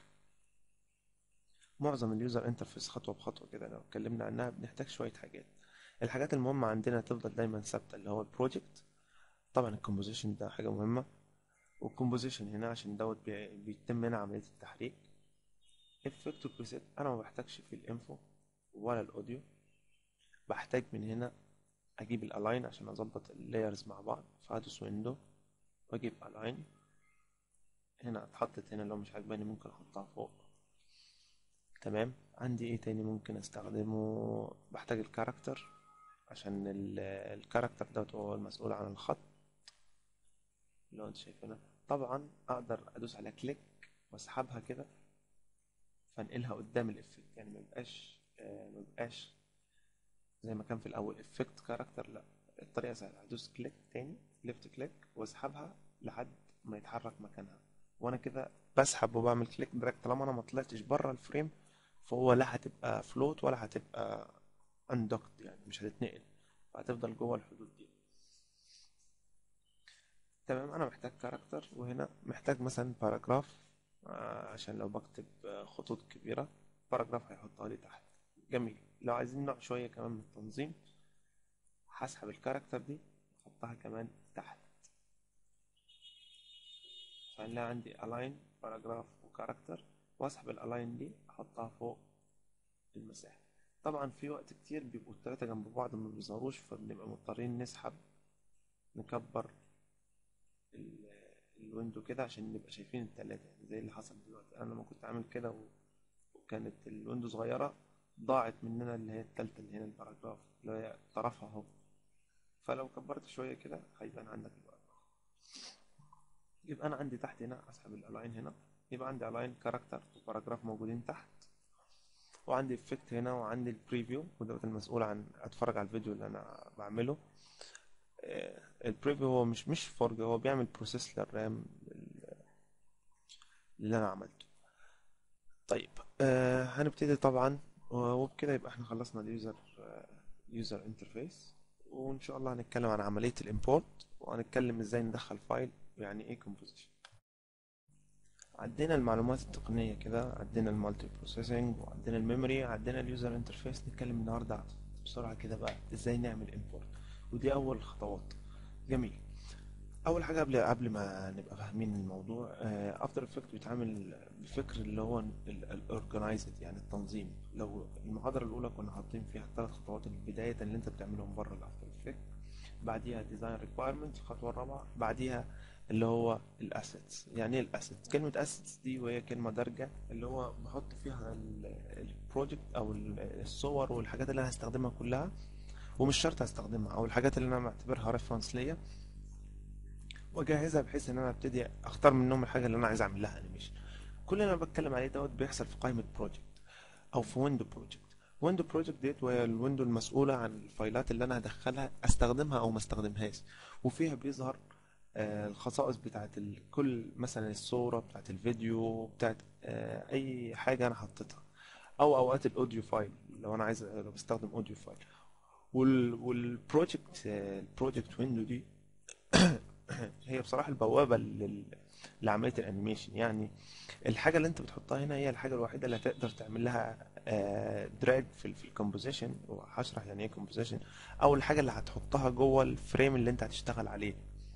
معظم اليوزر انترفيس خطوه بخطوه كده لو اتكلمنا عنها بنحتاج شويه حاجات الحاجات المهمه عندنا تفضل دايما ثابته اللي هو البروجكت طبعا الكومبوزيشن ده حاجه مهمه والكومبوزيشن هنا عشان دوت بي- بيتم هنا عمليه التحريك افكت بريسيت انا ما بحتاجش في الانفو ولا الاوديو بحتاج من هنا اجيب الالاين عشان اظبط اللايرز مع بعض فهدوس ويندو واجيب الاين هنا اتحطت هنا لو مش عاجباني ممكن احطها فوق تمام عندي ايه تاني ممكن استخدمه بحتاج الكاركتر عشان ال- الكاركتر دوت هو المسؤول عن الخط اللي هو انت شايفينها طبعا اقدر ادوس على كليك واسحبها كده فانقلها قدام الافكت يعني ما يبقاش آه، ما يبقاش زي ما كان في الاول افكت كاركتر لا الطريقه سهله هدوس كليك تاني ليفت كليك واسحبها لحد ما يتحرك مكانها وانا كده بسحب وبعمل كليك دراج طالما انا ما طلعتش بره الفريم فهو لا هتبقى فلوت ولا هتبقى اندوكت يعني مش هتتنقل فهتفضل جوه الحدود دي تمام انا محتاج كاركتر وهنا محتاج مثلا باراجراف آه، عشان لو بكتب آه، خطوط كبيرة باراجراف هيحطها لي تحت جميل لو عايزين نوع شوية كمان من التنظيم هسحب الكاركتر دي احطها كمان تحت فهنلاقي عندي align باراجراف وكاركتر واسحب الالاين دي احطها فوق المساحة طبعا في وقت كتير بيبقوا التلاتة جنب بعض ما بيظهروش فبنبقى مضطرين نسحب نكبر ال- الويندو كده عشان نبقى شايفين التلاتة يعني زي اللي حصل دلوقتي انا لما كنت عامل كده و- وكانت الويندو صغيرة ضاعت مننا اللي هي التالتة اللي هنا الباراجراف اللي هي طرفها اهو فلو كبرت شوية كده هيبان عندك الباراجراف يبقى انا عندي تحت هنا اسحب الالاين هنا يبقى عندي الاين كاركتر وباراجراف موجودين تحت وعندي افكت هنا وعندي البريفيو وده المسؤول عن اتفرج على الفيديو اللي انا بعمله آه، البريفيو هو مش مش فرجة هو بيعمل بروسيس للرام اللي انا عملته طيب آه هنبتدي طبعا وبكده يبقى احنا خلصنا اليوزر يوزر انترفيس وان شاء الله هنتكلم عن عملية الامبورت وهنتكلم ازاي ندخل فايل ويعني ايه كومبوزيشن عدينا المعلومات التقنية كده عدينا المالتي بروسيسنج وعدينا الميموري عدينا اليوزر انترفيس نتكلم النهاردة بسرعة كده بقى ازاي نعمل امبورت ودي اول خطوات جميل اول حاجه قبل قبل ما نبقى فاهمين الموضوع افتر افكت بيتعامل بفكر اللي هو الاورجنايزد يعني التنظيم لو المحاضره الاولى كنا حاطين فيها الثلاث خطوات البدايه اللي انت بتعملهم بره الافتر افكت بعديها ديزاين ريكويرمنت الخطوه الرابعه بعديها اللي هو الاسيتس يعني ايه الاسيتس كلمه اسيتس دي وهي كلمه دارجه اللي هو بحط فيها البروجكت او ال- الصور والحاجات اللي انا هستخدمها كلها ومش شرط هستخدمها او الحاجات اللي انا معتبرها ريفرنس ليا واجهزها بحيث ان انا ابتدي اختار منهم الحاجه اللي انا عايز اعمل لها انيميشن كل اللي انا بتكلم عليه دوت بيحصل في قائمه بروجكت او في ويندو بروجكت ويندو بروجكت ديت وهي الويندو المسؤوله عن الفايلات اللي انا هدخلها استخدمها او ما استخدمهاش وفيها بيظهر آه، الخصائص بتاعت ال- كل مثلا الصوره بتاعت الفيديو بتاعت آه، اي حاجه انا حطيتها او اوقات الاوديو فايل لو انا عايز لو بستخدم اوديو فايل وال والبروجكت آه، البروجكت ويندو دي هي بصراحة البوابة لل... لعملية الانيميشن يعني الحاجة اللي انت بتحطها هنا هي الحاجة الوحيدة اللي هتقدر تعمل لها دراج في ال- في الكومبوزيشن وهشرح يعني ايه كومبوزيشن او الحاجة اللي هتحطها جوه الفريم اللي انت هتشتغل عليه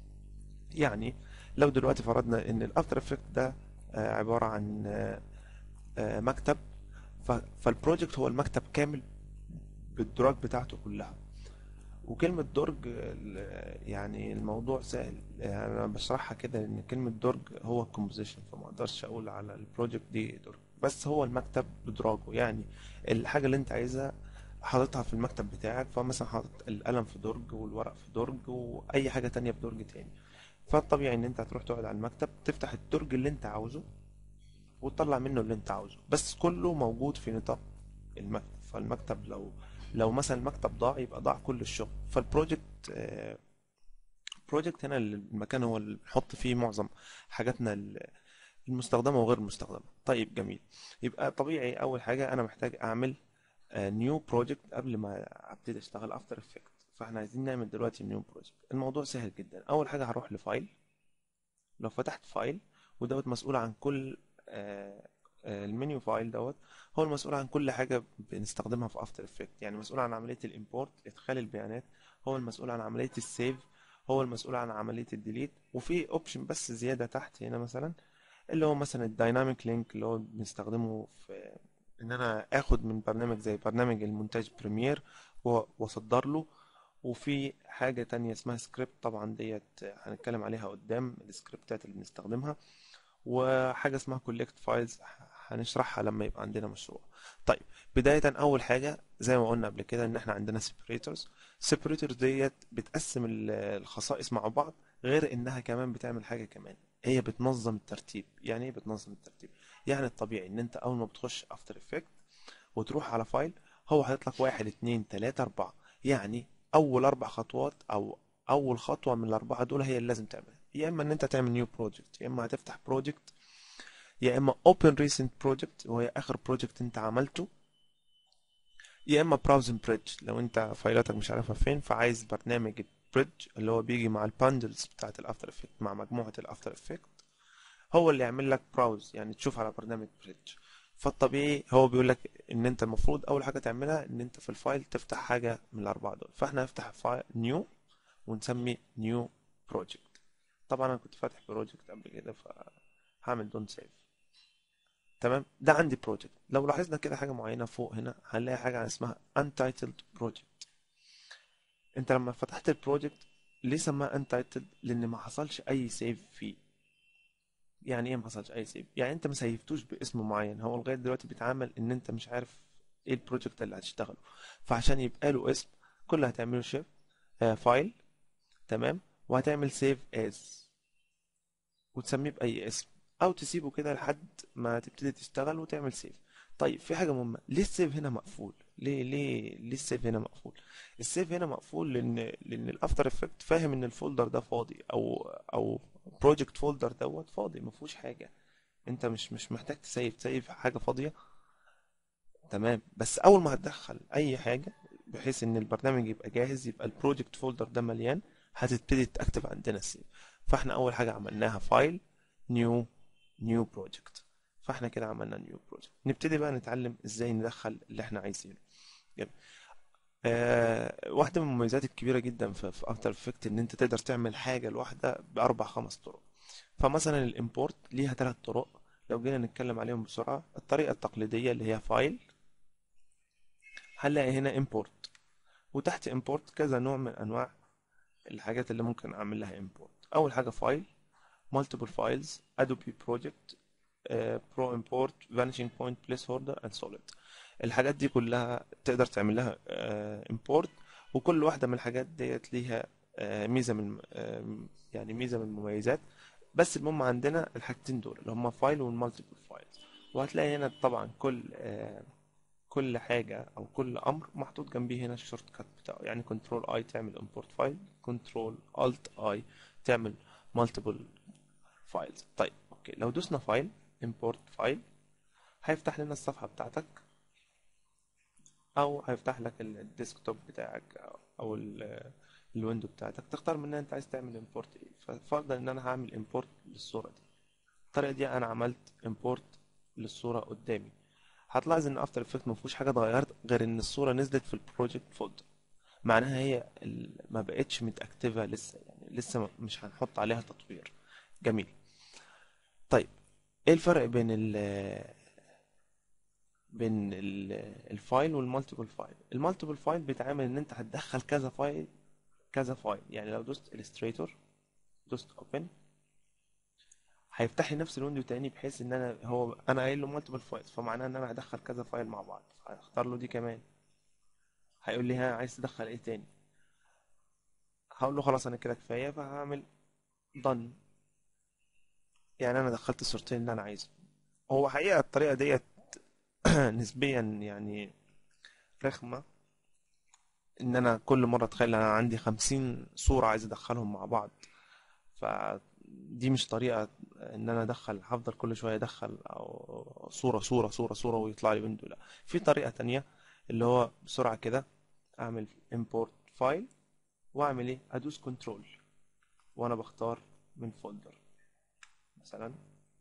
يعني لو دلوقتي فرضنا ان الافتر افكت ده آه، عبارة عن آه، آه، مكتب ف... فالبروجكت هو المكتب كامل بالدراج بتاعته كلها وكلمة درج ال- يعني الموضوع سهل يعني أنا بشرحها كده إن كلمة درج هو الكومبوزيشن فما أقدرش أقول على البروجكت دي درج بس هو المكتب بدراجه يعني الحاجة اللي أنت عايزها حاططها في المكتب بتاعك فمثلا حاطط القلم في درج والورق في درج وأي حاجة تانية في درج تاني فالطبيعي إن أنت هتروح تقعد على المكتب تفتح الدرج اللي أنت عاوزه وتطلع منه اللي أنت عاوزه بس كله موجود في نطاق المكتب فالمكتب لو لو مثلا المكتب ضاع يبقى ضاع كل الشغل فالبروجكت آه، بروجكت هنا المكان هو اللي بنحط فيه معظم حاجاتنا ال- المستخدمة وغير المستخدمة طيب جميل يبقى طبيعي أول حاجة أنا محتاج أعمل نيو بروجكت قبل ما أبتدي أشتغل أفتر إفكت فإحنا عايزين نعمل دلوقتي نيو بروجكت الموضوع سهل جدا أول حاجة هروح لفايل لو فتحت فايل ودوت مسؤول عن كل آه، آه، المنيو فايل دوت هو المسؤول عن كل حاجة بنستخدمها في افتر افكت يعني مسؤول عن عملية الامبورت ادخال البيانات هو المسؤول عن عملية السيف هو المسؤول عن عملية الديليت وفي اوبشن بس زيادة تحت هنا مثلا اللي هو مثلا الدايناميك لينك اللي هو بنستخدمه في ان انا اخد من برنامج زي برنامج المونتاج بريمير و- واصدر له وفي حاجة تانية اسمها سكريبت طبعا ديت هنتكلم عليها قدام السكريبتات اللي بنستخدمها وحاجة اسمها كولكت فايلز هنشرحها لما يبقى عندنا مشروع طيب بداية أول حاجة زي ما قلنا قبل كده إن إحنا عندنا سيبريتورز سيبريتورز ديت بتقسم ال- الخصائص مع بعض غير إنها كمان بتعمل حاجة كمان هي بتنظم الترتيب يعني إيه بتنظم الترتيب يعني الطبيعي إن أنت أول ما بتخش أفتر إفكت وتروح على فايل هو هيطلق واحد اتنين تلاتة أربعة يعني أول أربع خطوات أو أول خطوة من الأربعة دول هي اللي لازم تعملها يا إما إن أنت تعمل نيو بروجكت يا إما هتفتح بروجكت يا إما open recent project وهي آخر بروجكت أنت عملته يا إما browsing bridge لو أنت فايلاتك مش عارفها فين فعايز برنامج بريدج اللي هو بيجي مع الباندلز بتاعت الأفتر إفكت مع مجموعة الأفتر إفكت هو اللي يعمل لك براوز يعني تشوف على برنامج بريدج فالطبيعي هو بيقول لك ان انت المفروض اول حاجه تعملها ان انت في الفايل تفتح حاجه من الاربعه دول فاحنا هنفتح فايل نيو ونسمي نيو بروجكت طبعا انا كنت فاتح بروجكت قبل كده فهعمل دون سيف تمام ده عندي بروجكت لو لاحظنا كده حاجه معينه فوق هنا هنلاقي حاجه اسمها untitled project انت لما فتحت البروجكت ليه سماه untitled لان ما حصلش اي سيف فيه يعني ايه ما حصلش اي سيف يعني انت ما سيفتوش باسم معين هو لغايه دلوقتي بيتعامل ان انت مش عارف ايه البروجكت اللي هتشتغله فعشان يبقى له اسم كل اللي هتعمله شيف فايل تمام وهتعمل سيف از وتسميه باي اسم او تسيبه كده لحد ما تبتدي تشتغل وتعمل سيف طيب في حاجه مهمه ليه السيف هنا مقفول ليه ليه ليه السيف هنا مقفول السيف هنا مقفول لان لان الافتر افكت فاهم ان الفولدر ده فاضي او او بروجكت فولدر دوت فاضي ما فيهوش حاجه انت مش مش محتاج تسيف تسيف حاجه فاضيه تمام بس اول ما هتدخل اي حاجه بحيث ان البرنامج يبقى جاهز يبقى البروجكت فولدر ده مليان هتبتدي تكتب عندنا السيف فاحنا اول حاجه عملناها فايل نيو نيو بروجكت فاحنا كده عملنا نيو بروجكت نبتدي بقى نتعلم ازاي ندخل اللي احنا عايزينه جميل آه واحدة من المميزات الكبيرة جدا في في افتر افكت ان انت تقدر تعمل حاجة لوحدها باربع خمس طرق فمثلا الامبورت ليها ثلاث طرق لو جينا نتكلم عليهم بسرعة الطريقة التقليدية اللي هي فايل هنلاقي هنا امبورت وتحت امبورت كذا نوع من انواع الحاجات اللي ممكن اعمل لها امبورت اول حاجة فايل multiple files adobe project آه، pro import vanishing point placeholder and solid الحاجات دي كلها تقدر تعمل لها آه، import وكل واحدة من الحاجات ديت ليها آه، ميزة من آه، يعني ميزة من المميزات بس المهم عندنا الحاجتين دول اللي هما فايل والمالتيبل فايلز وهتلاقي هنا طبعا كل آه، كل حاجة أو كل أمر محطوط جنبيه هنا الشورت كات بتاعه يعني كنترول اي تعمل import فايل كنترول الت اي تعمل multiple فايلز طيب اوكي لو دوسنا فايل import فايل هيفتح لنا الصفحة بتاعتك او هيفتح لك الديسكتوب بتاعك أو- او ال- الويندو بتاعتك تختار منها انت عايز تعمل import ايه ففرضا ان انا هعمل import للصورة دي الطريقة دي انا عملت import للصورة قدامي هتلاحظ ان افتر افكت ما فيهوش حاجة اتغيرت غير ان الصورة نزلت في البروجكت فولدر معناها هي ال- ما بقتش متاكتفة لسه يعني لسه ما- مش هنحط عليها تطوير جميل طيب ايه الفرق بين ال بين ال- الفايل والمالتيبل فايل المالتيبل فايل بيتعامل ان انت هتدخل كذا فايل كذا فايل يعني لو دوست illustrator دوست open هيفتح لي نفس الويندو تاني بحيث ان انا هو انا قايل له مالتيبل فايلز فمعناه ان انا هدخل كذا فايل مع بعض هختار له دي كمان هيقول لي ها عايز تدخل ايه تاني هقول له خلاص انا كده كفايه فهعمل done يعني انا دخلت الصورتين اللي انا عايزهم هو حقيقه الطريقه ديت نسبيا يعني رخمه ان انا كل مره اتخيل انا عندي خمسين صوره عايز ادخلهم مع بعض فدي مش طريقه ان انا ادخل هفضل كل شويه ادخل او صوره صوره صوره صوره ويطلع لي ويندو لا في طريقه تانية اللي هو بسرعه كده اعمل import فايل واعمل ايه ادوس كنترول وانا بختار من فولدر مثلا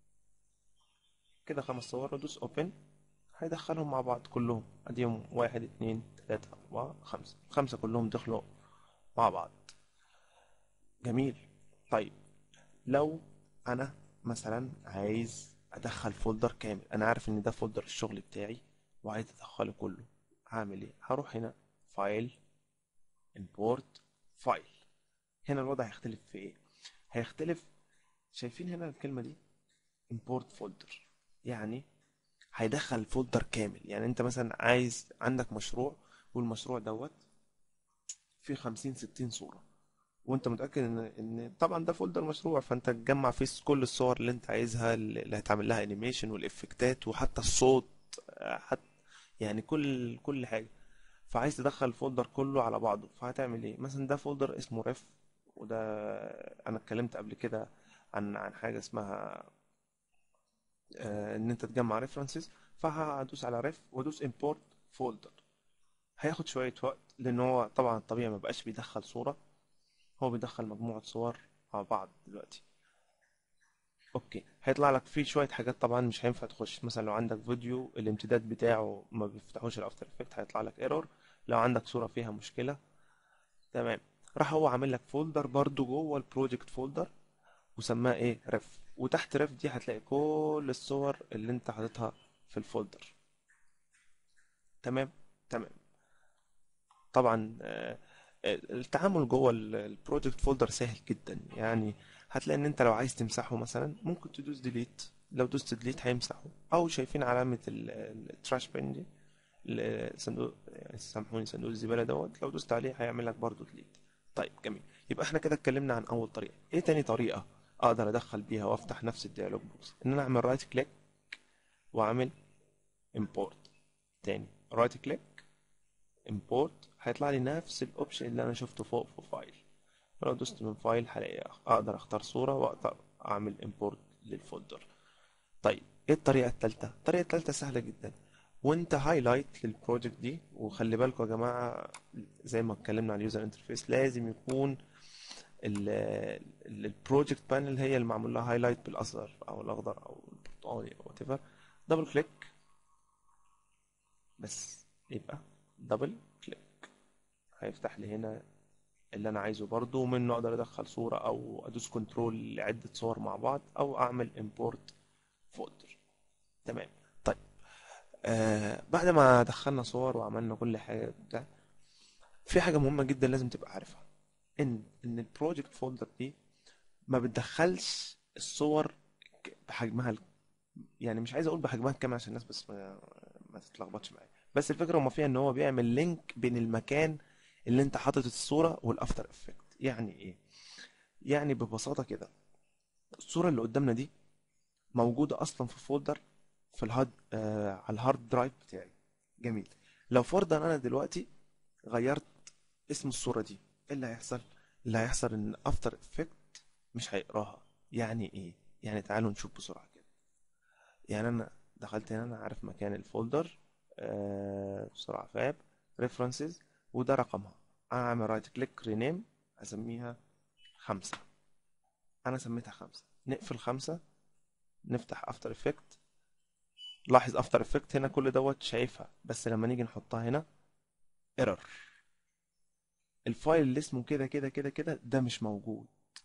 كده خمس صور وادوس اوبن هيدخلهم مع بعض كلهم اديهم واحد اتنين تلاتة اربعة خمسة خمسة كلهم دخلوا مع بعض جميل طيب لو انا مثلا عايز ادخل فولدر كامل انا عارف ان ده فولدر الشغل بتاعي وعايز ادخله كله هعمل ايه هروح هنا فايل import فايل هنا الوضع هيختلف في ايه هيختلف شايفين هنا الكلمة دي import folder يعني هيدخل فولدر كامل يعني انت مثلا عايز عندك مشروع والمشروع دوت فيه خمسين ستين صورة وانت متأكد ان ان طبعا ده فولدر مشروع فانت تجمع فيه كل الصور اللي انت عايزها اللي هتعمل لها انيميشن والافكتات وحتى الصوت آه، حتى يعني كل كل حاجة فعايز تدخل الفولدر كله على بعضه فهتعمل ايه مثلا ده فولدر اسمه ريف وده انا اتكلمت قبل كده عن عن حاجة اسمها آه، ان انت تجمع ريفرنسز فهدوس على ريف وادوس import folder هياخد شوية وقت لان هو طبعا الطبيعي ما بقاش بيدخل صورة هو بيدخل مجموعة صور مع بعض دلوقتي اوكي هيطلع لك فيه شوية حاجات طبعا مش هينفع تخش مثلا لو عندك فيديو الامتداد بتاعه ما بيفتحوش الافتر افكت هيطلع لك ايرور لو عندك صورة فيها مشكلة تمام راح هو عامل لك فولدر برضو جوه البروجكت فولدر وسماها ايه ريف وتحت ريف دي هتلاقي كل الصور اللي انت حاططها في الفولدر تمام تمام طبعا آه، التعامل جوه البروجكت فولدر سهل جدا يعني هتلاقي ان انت لو عايز تمسحه مثلا ممكن تدوس ديليت لو دوست ديليت هيمسحه او شايفين علامة التراش بين دي الصندوق يعني سامحوني صندوق الزبالة دوت لو دوست عليه هيعمل لك برضه ديليت طيب جميل يبقى احنا كده اتكلمنا عن اول طريقة ايه تاني طريقة اقدر ادخل بيها وافتح نفس الديالوج بوكس ان انا اعمل رايت كليك واعمل امبورت تاني رايت كليك امبورت هيطلع لي نفس الاوبشن اللي انا شفته فوق في فايل لو دوست من فايل هلاقي اقدر اختار صورة واقدر اعمل امبورت للفولدر طيب ايه الطريقة التالتة الطريقة التالتة سهلة جدا وانت هايلايت للبروجكت دي وخلي بالكم يا جماعة زي ما اتكلمنا عن اليوزر انترفيس لازم يكون البروجكت بانل هي اللي معمول لها هايلايت بالاصفر او الاخضر او البرتقالي او وات ايفر دبل كليك بس يبقى دبل كليك هيفتح لي هنا اللي انا عايزه برضو ومنه اقدر ادخل صورة او ادوس كنترول لعدة صور مع بعض او اعمل امبورت فولدر تمام طيب آه بعد ما دخلنا صور وعملنا كل حاجة بتاع في حاجة مهمة جدا لازم تبقى عارفها ان ان البروجكت فولدر دي ما بتدخلش الصور ك- بحجمها ال- يعني مش عايز اقول بحجمها الكامل عشان الناس بس ما, ما تتلخبطش معايا بس الفكرة هما فيها ان هو بيعمل لينك بين المكان اللي انت حاطط الصورة والافتر افكت يعني ايه يعني ببساطة كده الصورة اللي قدامنا دي موجودة أصلا في فولدر في الهارد آه على الهارد درايف بتاعي جميل لو فرضا أنا دلوقتي غيرت اسم الصورة دي إيه اللي هيحصل؟ اللي هيحصل إن أفتر إفكت مش هيقراها يعني إيه؟ يعني تعالوا نشوف بسرعة كده يعني أنا دخلت هنا أنا عارف مكان الفولدر آه بسرعة فاب ريفرنسز وده رقمها أعمل رايت كليك رينيم أسميها خمسة أنا سميتها خمسة نقفل خمسة نفتح افتر افكت لاحظ افتر افكت هنا كل دوت شايفها بس لما نيجي نحطها هنا ايرور الفايل اللي اسمه كده كده كده كده ده مش موجود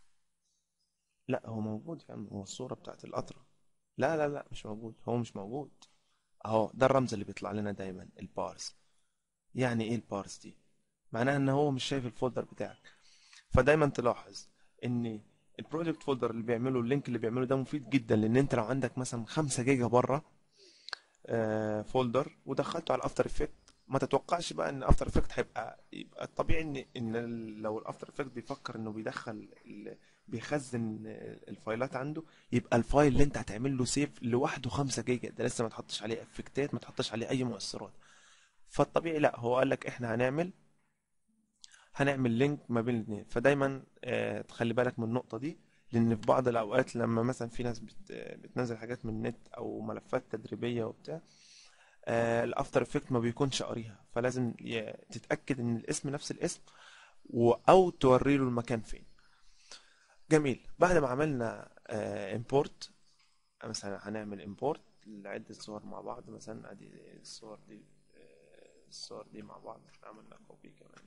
لا هو موجود يا عم هو الصورة بتاعت القطرة لا لا لا مش موجود هو مش موجود اهو ده الرمز اللي بيطلع لنا دايما البارس يعني ايه البارس دي معناها ان هو مش شايف الفولدر بتاعك فدايما تلاحظ ان البروجكت فولدر اللي بيعمله اللينك اللي بيعمله ده مفيد جدا لان انت لو عندك مثلا 5 جيجا بره آه، فولدر ودخلته على الافتر افكت ما تتوقعش بقى ان افتر افكت هيبقى يبقى الطبيعي ان ان ال- لو الافتر افكت بيفكر انه بيدخل ال- بيخزن الفايلات عنده يبقى الفايل اللي انت هتعمل له سيف لوحده 5 جيجا ده لسه ما تحطش عليه افكتات ما تحطش عليه اي مؤثرات فالطبيعي لا هو قال لك احنا هنعمل هنعمل لينك ما بين الاثنين فدايما آه، تخلي بالك من النقطة دي لأن في بعض الأوقات لما مثلا في ناس بت- بتنزل حاجات من النت أو ملفات تدريبية وبتاع آه، الأفتر إفكت ما بيكونش قاريها فلازم ي- تتأكد إن الاسم نفس الاسم و- أو توري له المكان فين جميل بعد ما عملنا امبورت مثلا هنعمل امبورت لعدة صور مع بعض مثلا ادي الصور دي آه، الصور دي مع بعض احنا عملنا كوبي كمان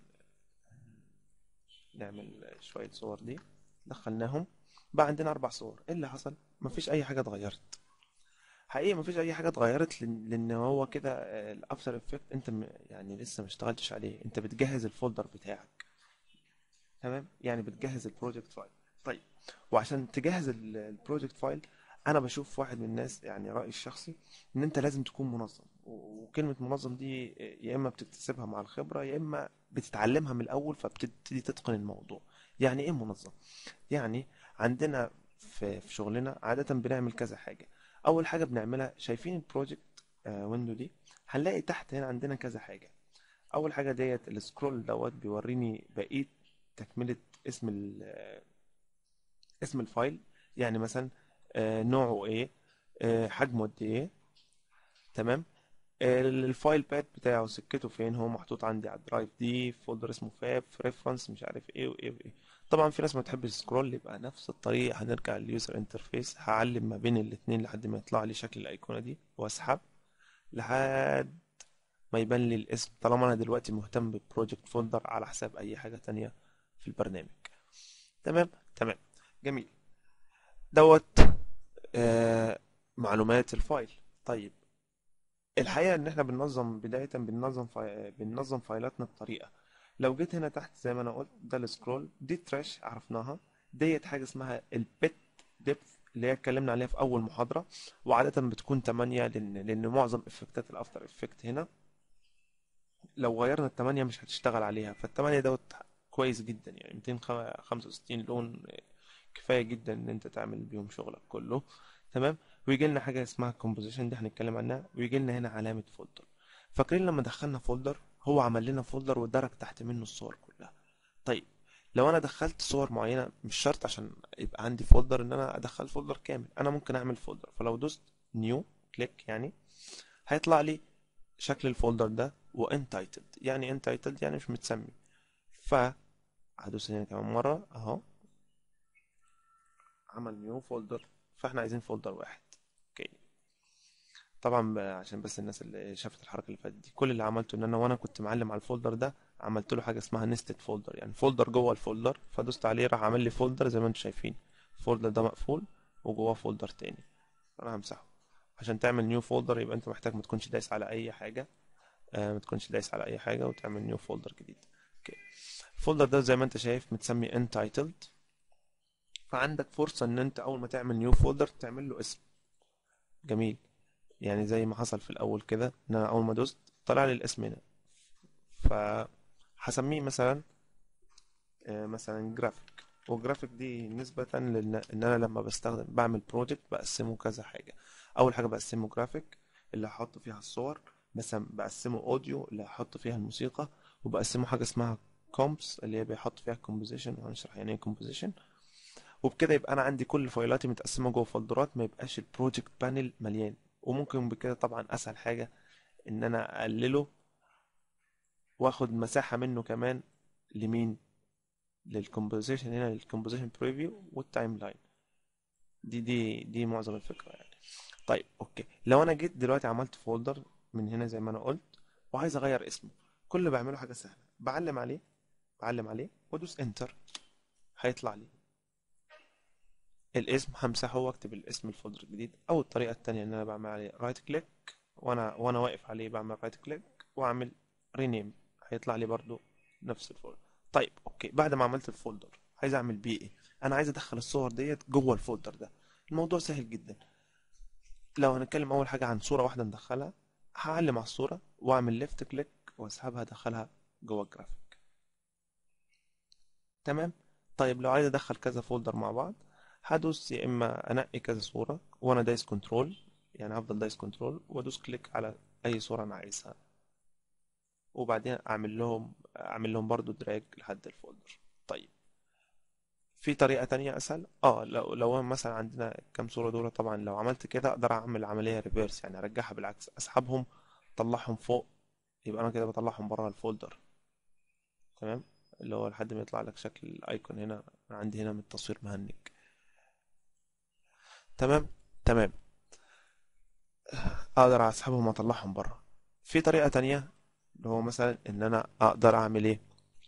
نعمل شوية صور دي دخلناهم بقى عندنا أربع صور إيه اللي حصل؟ مفيش أي حاجة اتغيرت حقيقي مفيش أي حاجة اتغيرت لأن لأن هو كده الأفتر إفكت أنت م- يعني لسه ما اشتغلتش عليه أنت بتجهز الفولدر بتاعك تمام يعني بتجهز البروجكت فايل طيب وعشان تجهز البروجكت فايل انا بشوف واحد من الناس يعني رأيي الشخصي ان انت لازم تكون منظم و- وكلمة منظم دي يا اما بتكتسبها مع الخبرة يا اما بتتعلمها من الاول فبتبتدي تتقن الموضوع يعني ايه منظم يعني عندنا في في شغلنا عادة بنعمل كذا حاجة اول حاجة بنعملها شايفين البروجكت ويندو دي هنلاقي تحت هنا عندنا كذا حاجة اول حاجة ديت السكرول دوت بيوريني بقية تكملة اسم ال- اسم الفايل يعني مثلا آه، نوعه ايه آه، حجمه قد ايه تمام آه، الفايل بات بتاعه سكته فين هو محطوط عندي على الدرايف دي فولدر اسمه فاب في ريفرنس مش عارف ايه وايه وايه طبعا في ناس ما بتحبش السكرول يبقى نفس الطريقه هنرجع لليوزر انترفيس هعلم ما بين الاتنين لحد ما يطلع لي شكل الايقونه دي واسحب لحد ما يبان لي الاسم طالما انا دلوقتي مهتم بالبروجكت فولدر على حساب اي حاجه تانية في البرنامج تمام تمام جميل دوت آه معلومات الفايل طيب الحقيقة ان احنا بننظم بداية بننظم فاي... بننظم فايلاتنا بطريقة لو جيت هنا تحت زي ما انا قلت ده السكرول دي تراش عرفناها ديت حاجة اسمها البيت ديبث اللي هي اتكلمنا عليها في اول محاضرة وعادة بتكون 8 لان لان معظم افكتات الافتر افكت هنا لو غيرنا التمانية مش هتشتغل عليها فالتمانية دوت كويس جدا يعني 265 لون كفاية جدا ان انت تعمل بيهم شغلك كله تمام ويجي لنا حاجة اسمها كومبوزيشن دي هنتكلم عنها ويجي لنا هنا علامة فولدر فاكرين لما دخلنا فولدر هو عمل لنا فولدر ودرج تحت منه الصور كلها طيب لو انا دخلت صور معينة مش شرط عشان يبقى عندي فولدر ان انا ادخل فولدر كامل انا ممكن اعمل فولدر فلو دوست نيو كليك يعني هيطلع لي شكل الفولدر ده وانتايتلد يعني انتايتلد يعني مش متسمي ف هدوس هنا كمان مرة اهو عمل نيو فولدر فاحنا عايزين فولدر واحد اوكي طبعا ب- عشان بس الناس اللي شافت الحركة اللي فاتت دي كل اللي عملته ان انا وانا كنت معلم على الفولدر ده عملت له حاجة اسمها نستد فولدر يعني فولدر جوه الفولدر فدوست عليه راح عمل لي فولدر زي ما انتم شايفين الفولدر ده مقفول وجواه فولدر تاني انا همسحه عشان تعمل نيو فولدر يبقى انت محتاج ما تكونش دايس على اي حاجة آه ما تكونش دايس على اي حاجة وتعمل نيو فولدر جديد اوكي الفولدر ده زي ما انت شايف متسمي untitled فعندك فرصة ان انت اول ما تعمل نيو فولدر تعمل له اسم جميل يعني زي ما حصل في الاول كده ان انا اول ما دوست طلع لي الاسم هنا فهسميه مثلا آه، مثلا جرافيك والجرافيك دي نسبة لان ان انا لما بستخدم بعمل بروجكت بقسمه كذا حاجة اول حاجة بقسمه جرافيك اللي هحط فيها الصور مثلا بقسمه اوديو اللي هحط فيها الموسيقى وبقسمه حاجة اسمها كومبس اللي هي بيحط فيها كومبوزيشن وهنشرح يعني ايه كومبوزيشن وبكده يبقى انا عندي كل فايلاتي متقسمه جوه فولدرات ما يبقاش البروجكت بانل مليان وممكن بكده طبعا اسهل حاجه ان انا اقلله واخد مساحه منه كمان لمين للكومبوزيشن هنا للكومبوزيشن بريفيو والتايم لاين دي دي دي معظم الفكره يعني طيب اوكي لو انا جيت دلوقتي عملت فولدر من هنا زي ما انا قلت وعايز اغير اسمه كل اللي بعمله حاجه سهله بعلم عليه بعلم عليه وادوس انتر هيطلع لي الاسم همسحه واكتب الاسم الفولدر الجديد او الطريقه التانية ان انا بعمل عليه رايت كليك وانا وانا واقف عليه بعمل رايت كليك واعمل رينيم هيطلع لي برضو نفس الفولدر طيب اوكي بعد ما عملت الفولدر عايز اعمل بيه ايه انا عايز ادخل الصور ديت جوه الفولدر ده الموضوع سهل جدا لو هنتكلم اول حاجه عن صوره واحده ندخلها هعلم على الصوره واعمل ليفت كليك واسحبها ادخلها جوه الجرافيك تمام طيب لو عايز ادخل كذا فولدر مع بعض هدوس يا اما انقي كذا صورة وانا دايس كنترول يعني هفضل دايس كنترول وادوس كليك على اي صورة انا عايزها وبعدين اعمل لهم اعمل لهم برضو دراج لحد الفولدر طيب في طريقة تانية اسهل اه لو لو مثلا عندنا كام صورة دول طبعا لو عملت كده اقدر اعمل عملية ريفيرس يعني ارجعها بالعكس اسحبهم اطلعهم فوق يبقى انا كده بطلعهم بره الفولدر تمام اللي هو لحد ما يطلع لك شكل الايكون هنا أنا عندي هنا من التصوير مهنج تمام تمام اقدر اسحبهم واطلعهم بره في طريقة تانية اللي هو مثلا ان انا اقدر اعمل ايه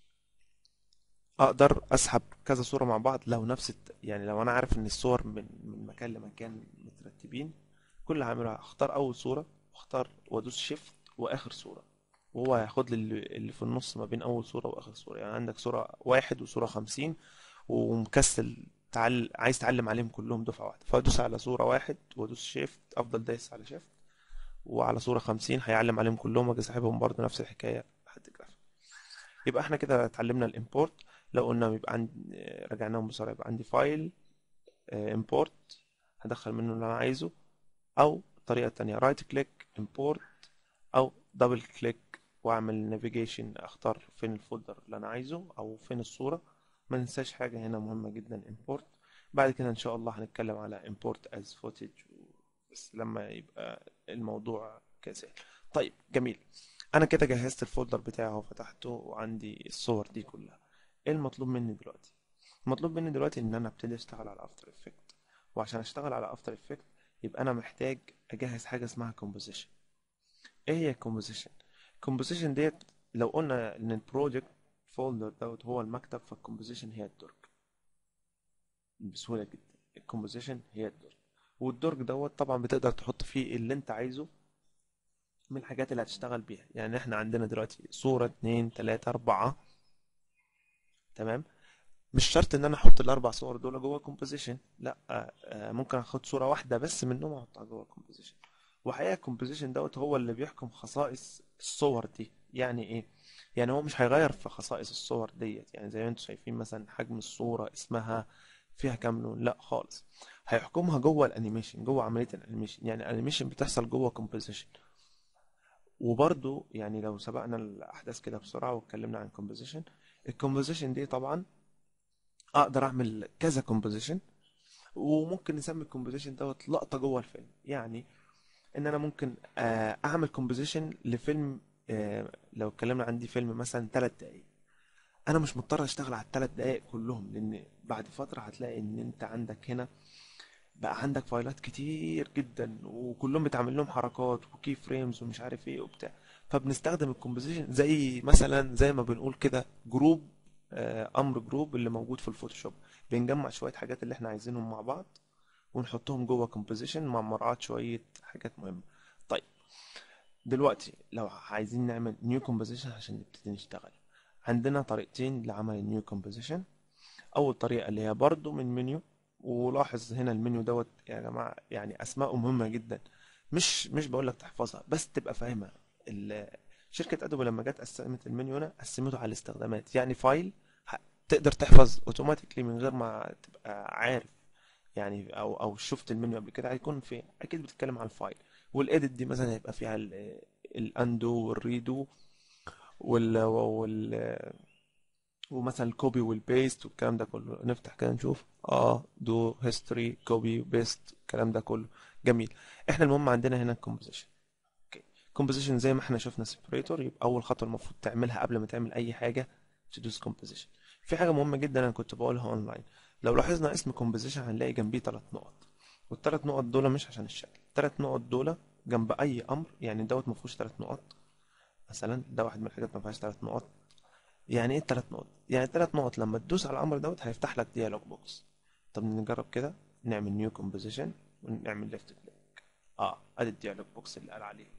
اقدر اسحب كذا صورة مع بعض لو نفس الت... يعني لو انا عارف ان الصور من من مكان لمكان مترتبين كل اللي هعمله اختار اول صورة واختار وادوس شيفت واخر صورة وهو هياخد لي اللي اللي في النص ما بين اول صورة واخر صورة يعني عندك صورة واحد وصورة خمسين ومكسل تعل... عايز تعلم عليهم كلهم دفعة واحدة فادوس على صورة واحد وادوس شيفت افضل دايس على شيفت وعلى صورة خمسين هيعلم عليهم كلهم واجي ساحبهم برضه نفس الحكاية لحد جرافيك يبقى احنا كده اتعلمنا الامبورت لو قلنا يبقى عندي رجعناهم بسرعة يبقى عندي فايل امبورت هدخل منه اللي انا عايزه او الطريقة التانية رايت كليك امبورت او دبل كليك واعمل نافيجيشن اختار فين الفولدر اللي انا عايزه او فين الصورة ما ننساش حاجة هنا مهمة جدا import بعد كده ان شاء الله هنتكلم على import as footage بس لما يبقى الموضوع كسهل طيب جميل انا كده جهزت الفولدر بتاعي اهو فتحته وعندي الصور دي كلها ايه المطلوب مني دلوقتي المطلوب مني دلوقتي ان انا ابتدي اشتغل على افتر افكت وعشان اشتغل على افتر افكت يبقى انا محتاج اجهز حاجة اسمها composition ايه هي composition composition ديت لو قلنا ان البروجكت فولدر دوت هو المكتب فالكومبوزيشن هي الدرج بسهولة جدا الكومبوزيشن هي الدرج والدرج دوت طبعا بتقدر تحط فيه اللي انت عايزه من الحاجات اللي هتشتغل بيها يعني احنا عندنا دلوقتي صورة اتنين تلاتة اربعة تمام مش شرط ان انا احط الاربع صور دول جوه كومبوزيشن لا آه، آه، ممكن اخد صورة واحدة بس منهم احطها جوه كومبوزيشن وحقيقة الكومبوزيشن دوت هو اللي بيحكم خصائص الصور دي يعني ايه يعني هو مش هيغير في خصائص الصور ديت يعني زي ما انتم شايفين مثلا حجم الصورة اسمها فيها كام لون لا خالص هيحكمها جوه الانيميشن جوه عملية الانيميشن يعني الانيميشن بتحصل جوه كومبوزيشن وبرضو يعني لو سبقنا الاحداث كده بسرعة واتكلمنا عن كومبوزيشن الكومبوزيشن دي طبعا اقدر اعمل كذا كومبوزيشن وممكن نسمي الكومبوزيشن دوت لقطة جوه الفيلم يعني ان انا ممكن آه، اعمل كومبوزيشن لفيلم آه، لو اتكلمنا عندي فيلم مثلا 3 دقايق انا مش مضطر اشتغل على الثلاث دقايق كلهم لان بعد فترة هتلاقي ان انت عندك هنا بقى عندك فايلات كتير جدا وكلهم بتعمل لهم حركات وكي فريمز ومش عارف ايه وبتاع فبنستخدم الكومبوزيشن زي مثلا زي ما بنقول كده جروب آه، امر جروب اللي موجود في الفوتوشوب بنجمع شوية حاجات اللي احنا عايزينهم مع بعض ونحطهم جوه كومبوزيشن مع مراعاة شوية حاجات مهمة طيب دلوقتي لو عايزين نعمل نيو كومبوزيشن عشان نبتدي نشتغل عندنا طريقتين لعمل النيو كومبوزيشن اول طريقة اللي هي برضو من منيو ولاحظ هنا المنيو دوت يا جماعة يعني اسماءه مهمة جدا مش مش بقول لك تحفظها بس تبقى فاهمها ال- شركة ادوبي لما جت قسمت المنيو هنا قسمته على الاستخدامات يعني فايل ه- تقدر تحفظ اوتوماتيكلي من غير ما تبقى عارف يعني او او شفت المنيو قبل كده هيكون فين اكيد بتتكلم عن الفايل والايديت دي مثلا هيبقى فيها الاندو والريدو وال وال ومثلا الكوبي والبيست والكلام ده كله نفتح كده نشوف اه دو هيستوري كوبي بيست الكلام ده كله جميل احنا المهم عندنا هنا الكومبوزيشن اوكي كومبوزيشن زي ما احنا شفنا سيبريتور يبقى اول خطوه المفروض تعملها قبل ما تعمل اي حاجه تدوس كومبوزيشن في حاجه مهمه جدا انا كنت بقولها اونلاين لو لاحظنا اسم كومبوزيشن هنلاقي جنبيه ثلاث نقط والثلاث نقط دول مش عشان الشكل الثلاث نقط دول جنب اي امر يعني دوت ما فيهوش ثلاث نقط مثلا ده واحد من الحاجات ما فيهاش ثلاث نقط يعني ايه الثلاث نقط يعني الثلاث نقط لما تدوس على الامر دوت هيفتح لك ديالوج بوكس طب نجرب كده نعمل نيو كومبوزيشن ونعمل ليفت كليك اه ادي الديالوج بوكس اللي قال عليه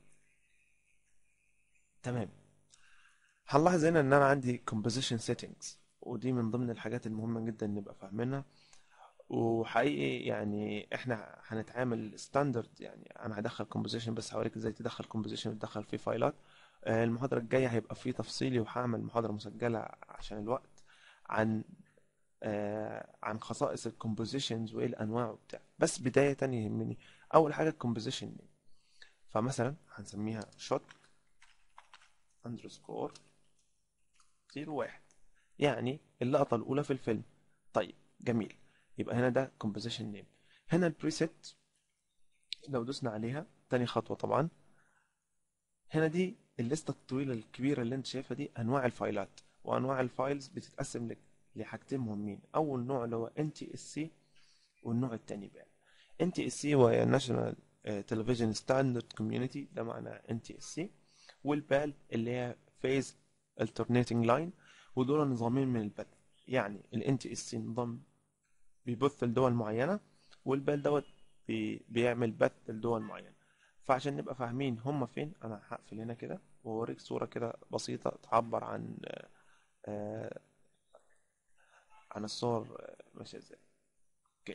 تمام هنلاحظ هنا ان انا عندي composition settings ودي من ضمن الحاجات المهمة جدا نبقى فاهمينها وحقيقي يعني احنا هنتعامل ستاندرد يعني انا هدخل composition بس هوريك ازاي تدخل composition وتدخل فيه فايلات آه، المحاضرة الجاية هيبقى فيه تفصيلي وهعمل محاضرة مسجلة عشان الوقت عن آه، عن خصائص الكومبوزيشنز وايه الانواع وبتاع بس بداية يهمني اول حاجة الكومبوزيشن نيم فمثلا هنسميها shot underscore زيرو واحد يعني اللقطة الأولى في الفيلم طيب جميل يبقى هنا ده composition name هنا البريسيت لو دوسنا عليها تاني خطوة طبعا هنا دي الليستة الطويلة الكبيرة اللي انت شايفها دي أنواع الفايلات وأنواع الفايلز بتتقسم لك لحاجتين مهمين أول نوع اللي هو NTSC والنوع التاني بقى NTSC هو National Television Standard Community ده معنى NTSC والبال اللي هي Phase Alternating Line ودول نظامين من البث يعني ال NTSC نظام بيبث لدول معينة والبال دوت بي بيعمل بث لدول معينة فعشان نبقى فاهمين هما فين أنا هقفل هنا كده وأوريك صورة كده بسيطة تعبر عن آه، عن الصور آه، ماشية ازاي اوكي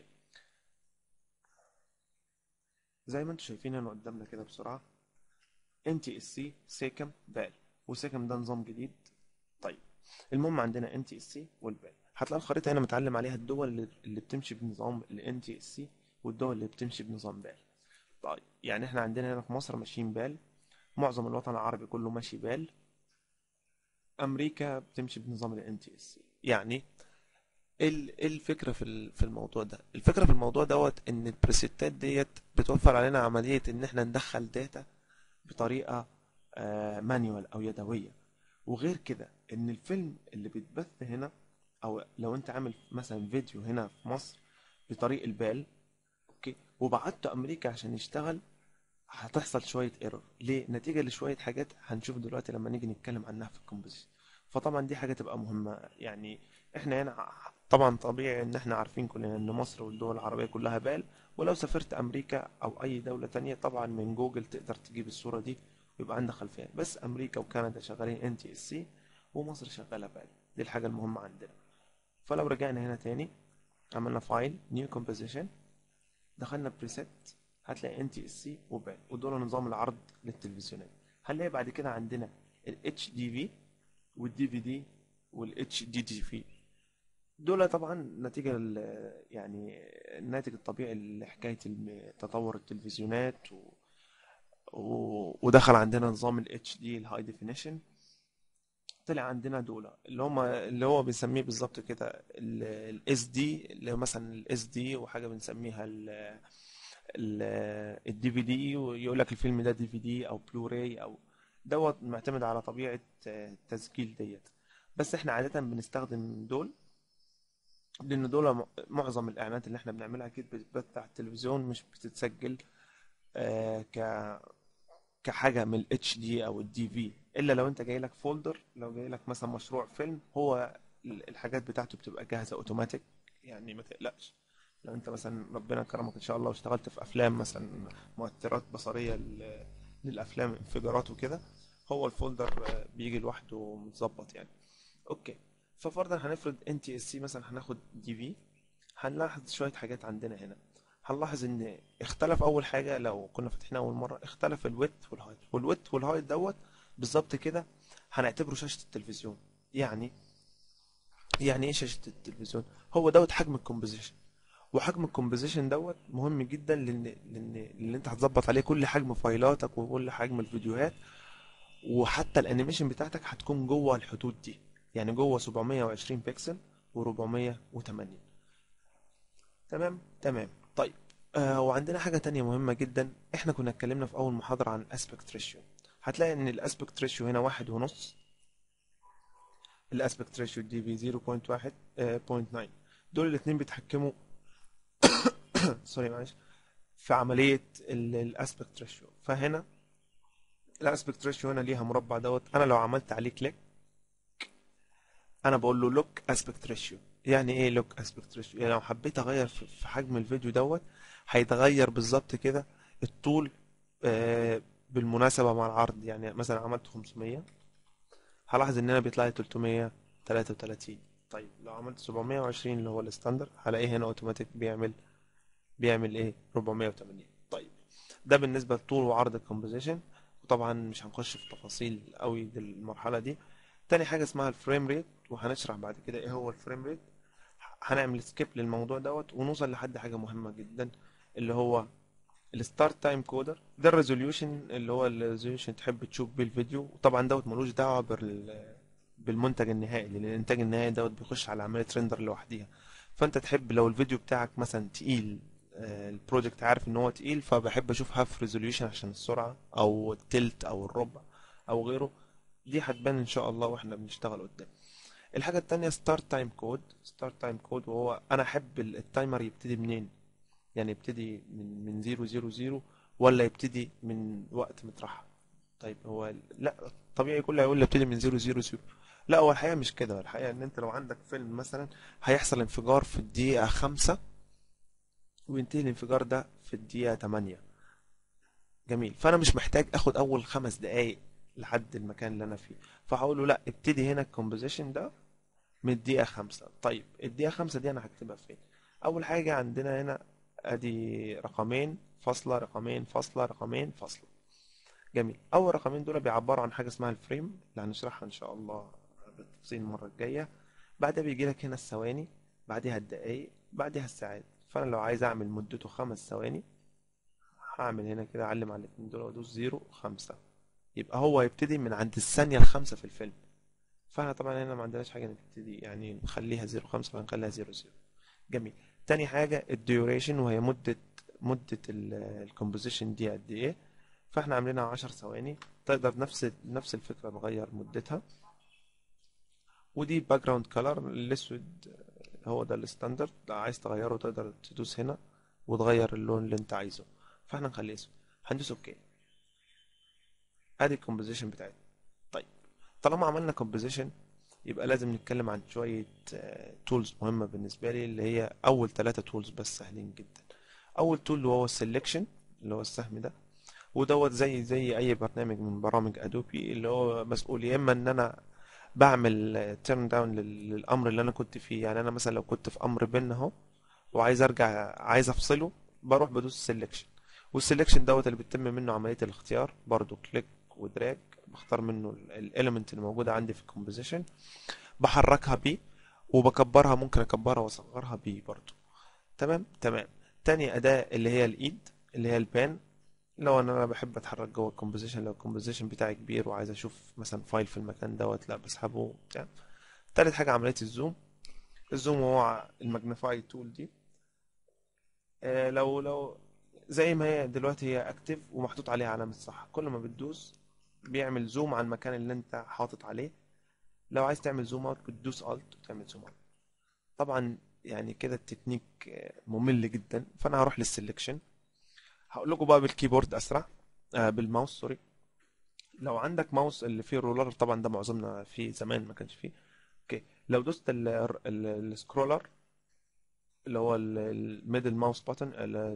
زي ما انتم شايفين هنا قدامنا كده بسرعة NTSC سيكم بال وسيكم ده نظام جديد طيب المهم عندنا NTSC والبال هتلاقي الخريطة هنا متعلم عليها الدول اللي اللي بتمشي بنظام ال NTSC والدول اللي بتمشي بنظام بال طيب يعني احنا عندنا هنا في مصر ماشيين بال معظم الوطن العربي كله ماشي بال امريكا بتمشي بنظام ال NTSC يعني ايه ال- إيه الفكرة في ال- في الموضوع ده الفكرة في الموضوع دوت ان البريسيتات ديت بتوفر علينا عملية ان احنا ندخل داتا بطريقة مانيوال او يدوية وغير كده ان الفيلم اللي بيتبث هنا او لو انت عامل مثلا فيديو هنا في مصر بطريق البال اوكي وبعته امريكا عشان يشتغل هتحصل شوية ايرور ليه نتيجة لشوية حاجات هنشوف دلوقتي لما نيجي نتكلم عنها في الكومبوزيشن فطبعا دي حاجة تبقى مهمة يعني احنا هنا طبعا طبيعي ان احنا عارفين كلنا ان مصر والدول العربية كلها بال ولو سافرت امريكا او اي دولة تانية طبعا من جوجل تقدر تجيب الصورة دي ويبقى عندك خلفية بس امريكا وكندا شغالين ان تي اس سي ومصر شغالة بال دي الحاجة المهمة عندنا فلو رجعنا هنا تاني عملنا فايل نيو كومبوزيشن دخلنا بريسيت هتلاقي ان تي اس سي وبال ودول نظام العرض للتلفزيونات هنلاقي بعد كده عندنا ال اتش دي في والدي في دي والاتش دي دي في دول طبعا نتيجة ال- يعني الناتج الطبيعي لحكاية الم- تطور التلفزيونات و... و... ودخل عندنا نظام ال HD الهاي ديفينيشن طلع عندنا دول اللي هم اللي هو بنسميه بالظبط كده ال SD اللي هو مثلا ال SD وحاجة بنسميها ال ال الدي في دي ويقول لك الفيلم ده دي في دي او بلوراي او دوت معتمد على طبيعة آه، التسجيل ديت بس احنا عادة بنستخدم دول لان دول م- معظم الاعلانات اللي احنا بنعملها اكيد بتتبث على التلفزيون مش بتتسجل آه، ك كحاجه من الاتش دي او الدي في الا لو انت جاي لك فولدر لو جاي لك مثلا مشروع فيلم هو ال- الحاجات بتاعته بتبقى جاهزه اوتوماتيك يعني ما تقلقش لو انت مثلا ربنا كرمك ان شاء الله واشتغلت في افلام مثلا مؤثرات بصريه لل- للافلام انفجارات وكده هو الفولدر آه، بيجي لوحده متظبط يعني اوكي ففرضا هنفرض ان تي اس سي مثلا هناخد دي في هنلاحظ شويه حاجات عندنا هنا هنلاحظ ان اختلف اول حاجه لو كنا فاتحين اول مره اختلف الويت والهايت والويت والهايت دوت بالظبط كده هنعتبره شاشه التلفزيون يعني يعني ايه شاشه التلفزيون هو دوت حجم الكومبوزيشن وحجم الكومبوزيشن دوت مهم جدا لان لان لان انت هتظبط عليه كل حجم فايلاتك وكل حجم الفيديوهات وحتى الانيميشن بتاعتك هتكون جوه الحدود دي يعني جوه 720 بكسل و480 تمام تمام طيب آه وعندنا حاجة تانية مهمة جدا احنا كنا اتكلمنا في اول محاضرة عن الاسبكت ريشيو هتلاقي ان الاسبكت ريشيو هنا واحد ونص الاسبكت ريشيو دي في 0.1 آه 0.9 دول الاتنين بيتحكموا سوري معلش في عملية الاسبكت ريشيو فهنا الاسبكت ريشيو هنا ليها مربع دوت انا لو عملت عليه كليك انا بقول له لوك اسبكت ريشيو يعني ايه لوك اسبكت ريشيو يعني لو حبيت اغير في في حجم الفيديو دوت هيتغير بالظبط كده الطول آه، بالمناسبة مع العرض يعني مثلا عملت 500 هلاحظ ان انا بيطلع لي 333 طيب لو عملت 720 اللي هو الستاندر هلاقيه هنا اوتوماتيك بيعمل بيعمل ايه 480 طيب ده بالنسبة لطول وعرض الكومبوزيشن وطبعا مش هنخش في تفاصيل قوي دي المرحلة دي تاني حاجة اسمها الفريم ريت وهنشرح بعد كده ايه هو الفريم ريت هنعمل سكيب للموضوع دوت ونوصل لحد حاجة مهمة جدا اللي هو الستارت تايم كودر ده الريزوليوشن اللي هو الريزوليوشن تحب تشوف بيه الفيديو وطبعا دوت ملوش دعوة بال بالمنتج النهائي لان الانتاج النهائي دوت بيخش على عملية ريندر لوحديها فانت تحب لو الفيديو بتاعك مثلا تقيل آه، البروجكت عارف ان هو تقيل فبحب اشوف هاف ريزوليوشن عشان السرعة او التلت او الربع او غيره دي هتبان ان شاء الله واحنا بنشتغل قدام الحاجة التانية ستارت تايم كود ستارت تايم كود وهو انا احب ال- التايمر يبتدي منين يعني يبتدي من من زيرو زيرو زيرو ولا يبتدي من وقت مترحل طيب هو لا طبيعي كله هيقول لي ابتدي من زيرو زيرو زيرو لا هو الحقيقة مش كده الحقيقة ان انت لو عندك فيلم مثلا هيحصل انفجار في الدقيقة خمسة وينتهي الانفجار ده في الدقيقة تمانية جميل فانا مش محتاج اخد اول خمس دقايق لحد المكان اللي انا فيه فهقول له لا ابتدي هنا الكومبوزيشن ده من الدقيقة خمسة طيب الدقيقة خمسة دي أنا هكتبها فين؟ أول حاجة عندنا هنا أدي رقمين فاصلة رقمين فاصلة رقمين فاصلة جميل أول رقمين دول بيعبروا عن حاجة اسمها الفريم اللي هنشرحها إن شاء الله بالتفصيل المرة الجاية بعدها بيجي لك هنا الثواني بعدها الدقايق بعدها الساعات فأنا لو عايز أعمل مدته خمس ثواني هعمل هنا كده أعلم على الاتنين دول وأدوس زيرو خمسة يبقى هو يبتدي من عند الثانية الخامسة في الفيلم فاحنا طبعا هنا ما عندناش حاجة نبتدي يعني نخليها زيرو خمسة فهنخليها زيرو زيرو جميل تاني حاجة الديوريشن وهي مدة مدة الكومبوزيشن دي قد ايه فاحنا عاملينها عشر ثواني تقدر نفس نفس الفكرة تغير مدتها ودي باك جراوند كلر الاسود هو ده الستاندرد لو عايز تغيره تقدر تدوس هنا وتغير اللون اللي انت عايزه فاحنا نخليه اسود هندوس اوكي ادي الكومبوزيشن بتاعتنا طيب طالما عملنا كومبوزيشن يبقى لازم نتكلم عن شوية تولز مهمة بالنسبة لي اللي هي أول ثلاثة تولز بس سهلين جدا أول تول وهو السلكشن اللي هو السهم ده ودوت زي زي أي برنامج من برامج أدوبي اللي هو مسؤول يا إما إن أنا بعمل تيرن داون للأمر اللي أنا كنت فيه يعني أنا مثلا لو كنت في أمر بن أهو وعايز أرجع عايز أفصله بروح بدوس سلكشن والسلكشن دوت اللي بيتم منه عملية الاختيار برضو كليك ودراج بختار منه الاليمنت اللي موجودة عندي في الكومبوزيشن بحركها بيه وبكبرها ممكن اكبرها واصغرها بيه برضو تمام تمام تاني اداة اللي هي الايد اللي هي البان لو انا أنا بحب اتحرك جوه الكومبوزيشن لو الكومبوزيشن بتاعي كبير وعايز اشوف مثلا فايل في المكان دوت لا بسحبه بتاع تالت حاجة عملية الزوم الزوم هو الماجنيفاي تول دي آه لو لو زي ما هي دلوقتي هي اكتف ومحطوط عليها علامة صح كل ما بتدوس بيعمل زوم على المكان اللي انت حاطط عليه لو عايز تعمل زوم اوت بتدوس الت وتعمل زوم اوت طبعا يعني كده التكنيك آه، ممل جدا فانا هروح للسلكشن هقول لكم بقى بالكيبورد اسرع آه بالماوس سوري لو عندك ماوس اللي فيه رولر طبعا ده معظمنا فيه زمان ما كانش فيه اوكي لو دوست ال- ال- السكرولر اللي هو الميدل ماوس باتن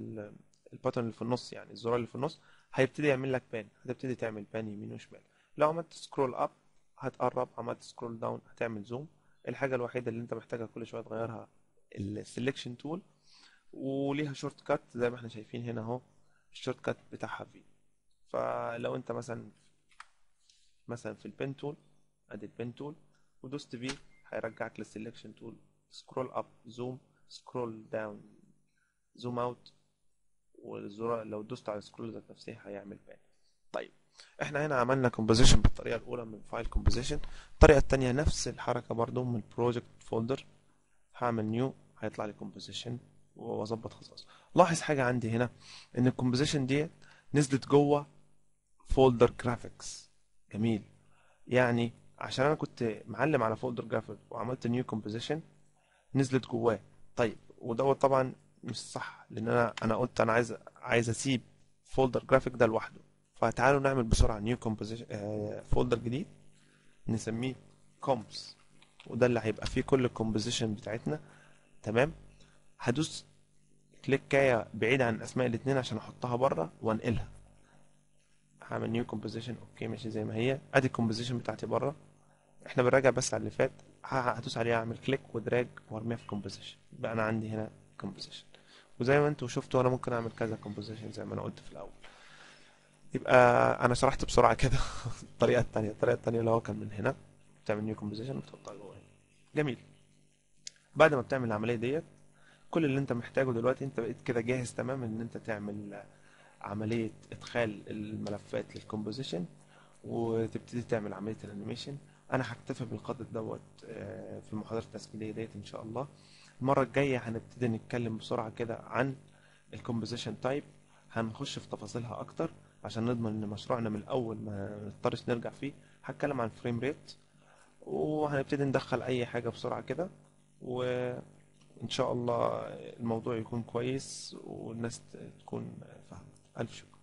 الباتن اللي في النص يعني الزرار اللي في النص هيبتدي يعمل لك بان هتبتدي تعمل بان يمين وشمال لو عملت سكرول اب هتقرب عملت سكرول داون هتعمل زوم الحاجة الوحيدة اللي انت محتاجها كل شوية تغيرها السلكشن تول وليها شورت كات زي ما احنا شايفين هنا اهو الشورت كات بتاعها في فلو انت مثلا مثلا في البن تول ادي البن تول ودوست بي هيرجعك للسلكشن تول سكرول اب زوم سكرول داون زوم اوت والزرار لو دوست على سكرول ذات نفسه هيعمل بان طيب احنا هنا عملنا كومبوزيشن بالطريقه الاولى من فايل كومبوزيشن الطريقه الثانيه نفس الحركه برضو من بروجكت فولدر هعمل نيو هيطلع لي كومبوزيشن واظبط خصائص لاحظ حاجه عندي هنا ان الكومبوزيشن ديت نزلت جوه فولدر جرافيكس جميل يعني عشان انا كنت معلم على فولدر جرافيك وعملت نيو كومبوزيشن نزلت جواه طيب ودوت طبعا مش صح لان انا انا قلت انا عايز عايز اسيب فولدر جرافيك ده لوحده فتعالوا نعمل بسرعه نيو كومبوزيشن فولدر جديد نسميه كومبس وده اللي هيبقى فيه كل الكومبوزيشن بتاعتنا تمام هدوس كليكايه بعيد عن اسماء الاثنين عشان احطها بره وانقلها هعمل نيو كومبوزيشن اوكي ماشي زي ما هي ادي الكومبوزيشن بتاعتي بره احنا بنراجع بس على اللي فات ه- هدوس عليها اعمل كليك ودراج وارميها في كومبوزيشن بقى انا عندي هنا كومبوزيشن وزي ما انتوا شفتوا انا ممكن اعمل كذا كومبوزيشن زي ما انا قلت في الاول يبقى انا شرحت بسرعه كده الطريقه الثانيه الطريقه الثانيه اللي هو كان من هنا بتعمل نيو كومبوزيشن وتحطها جوه هنا جميل بعد ما بتعمل العمليه ديت كل اللي انت محتاجه دلوقتي انت بقيت كده جاهز تمام ان انت تعمل عمليه ادخال الملفات للكومبوزيشن وتبتدي تعمل عمليه الانيميشن انا هكتفي بالقدر دوت آه، في المحاضره التسجيليه ديت ان شاء الله المره الجايه هنبتدي نتكلم بسرعه كده عن الكومبوزيشن تايب هنخش في تفاصيلها اكتر عشان نضمن ان مشروعنا من الاول ما نضطرش نرجع فيه هتكلم عن فريم ريت وهنبتدي ندخل اي حاجه بسرعه كده وان شاء الله الموضوع يكون كويس والناس تكون فاهمه الف شكر